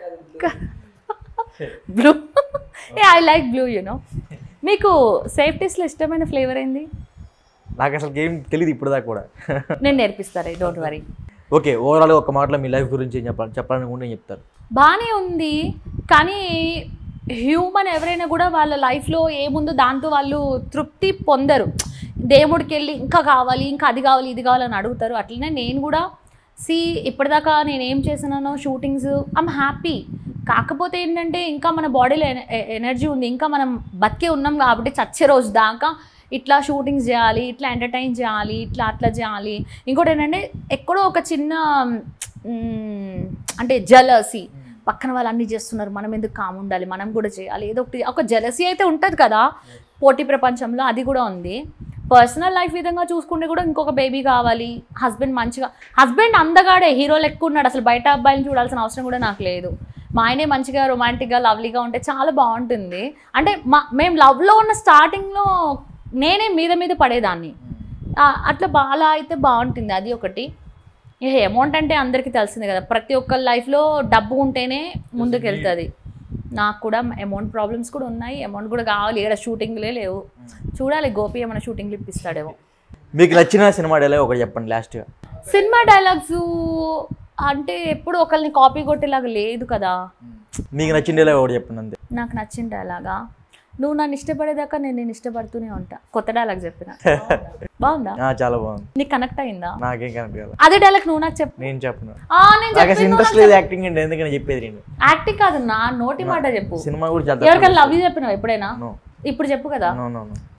S2: బ్లూ ఏ ఐ లైక్ బ్లూ యూనో మీకు సేఫ్టీస్లో ఇష్టమైన ఫ్లేవర్ ఏంది
S1: నాకు అసలు గేమ్ తెలియదు ఇప్పుడు దాకా కూడా
S2: నేను నేర్పిస్తారే డోంట్ వరీ
S1: ఓకే ఓవరాల్గా ఒక మాటలో మీ లైఫ్ గురించి ఏం చెప్పాలి చెప్పాలనుకుంటే ఏం చెప్తారు
S2: బాగానే ఉంది కానీ హ్యూమన్ ఎవరైనా కూడా వాళ్ళ లైఫ్లో ఏముందో దాంతో వాళ్ళు తృప్తి పొందరు దేవుడికి వెళ్ళి ఇంకా కావాలి ఇంకా అది కావాలి ఇది కావాలని అడుగుతారు అట్లనే నేను కూడా సి ఇప్పటిదాకా నేను ఏం చేసినానో షూటింగ్స్ ఐమ్ హ్యాపీ కాకపోతే ఏంటంటే ఇంకా మన బాడీలో ఎనర్జీ ఉంది ఇంకా మనం బతికే ఉన్నాం కాబట్టి చచ్చే రోజు దాకా ఇట్లా షూటింగ్స్ చేయాలి ఇట్లా ఎంటర్టైన్ చేయాలి ఇట్లా అట్లా చేయాలి ఇంకోటి ఏంటంటే ఎక్కడో ఒక చిన్న మ్, అంటే జలసి పక్కన వాళ్ళు అన్ని చేస్తున్నారు మనం ఎందుకు కామ్ ఉండాలి మనం కూడా చేయాలి ఏదో ఒకటి ఒక జలసీ అయితే ఉంటుంది కదా పోటీ ప్రపంచంలో అది కూడా ఉంది పర్సనల్ లైఫ్ విధంగా చూసుకుంటే కూడా ఇంకొక బేబీ కావాలి హస్బెండ్ మంచిగా హస్బెండ్ అందగాడే హీరో లెక్క ఉన్నాడు అసలు బయట అబ్బాయిని చూడాల్సిన అవసరం కూడా నాకు లేదు మా ఆయనే మంచిగా రొమాంటిక్గా లవ్లీగా ఉంటే చాలా బాగుంటుంది అంటే మా మేము లవ్లో ఉన్న స్టార్టింగ్లో నేనే మీద మీద పడేదాన్ని ఆ, అట్లా బాగా అయితే బాగుంటుంది అది ఒకటి ఇక అమౌంట్ అంటే అందరికీ తెలిసిందే కదా ప్రతి ఒక్కరి లైఫ్లో డబ్బు ఉంటేనే ముందుకు వెళ్తుంది నాకు కూడా అమౌంట్ ప్రాబ్లమ్స్ కూడా ఉన్నాయి అమౌంట్ కూడా కావాలి ఇక్కడ షూటింగ్లే లేవు చూడాలి గోపి ఏమైనా షూటింగ్లు ఇప్పిస్తాడేమో
S1: మీకు నచ్చిన సినిమా డైలాగ్ ఒకటి చెప్పండి లాస్ట్గా
S2: సినిమా డైలాగ్స్ అంటే ఎప్పుడు ఒకరిని కాపీ కొట్టేలాగా లేదు కదా
S1: మీకు నచ్చిన డైలాగ్ ఒకటి చెప్పండి అంతే
S2: నాకు నచ్చిన డైలాగా నువ్వు నన్ను ఇష్టపడేదాకా నేను నేను ఇష్టపడుతూనే ఉంటా కొత్త డైలాగ్ చెప్పిన బాగుందా
S1: ఆ, చాలా బాగుంది
S2: నీకు కనెక్ట్ అయిందా
S1: నాకేం కనెక్ట్ కాదు
S2: అదే డైలాగ్ నువ్వు నాకు చెప్పు
S1: నేను చెప్పను
S2: ఆ, నేను
S1: నాకు అసలు
S2: చెప్పింది
S1: ఇంట్రెస్ట్
S2: నువ్వు
S1: లేదు
S2: నాకు
S1: యాక్టింగ్ అంటే ఎందుకని చెప్పేది నేను
S2: చెప్పు. యాక్టింగ్ కాదు నా నోటి మాట చెప్పు
S1: సినిమా కూడా
S2: ఎవరికైనా
S1: చేద్దాం
S2: లవ్ యూ చెప్పినావు ఎప్పుడైనా
S1: నో
S2: ఇప్పుడు చెప్పు కదా
S1: నో నో నో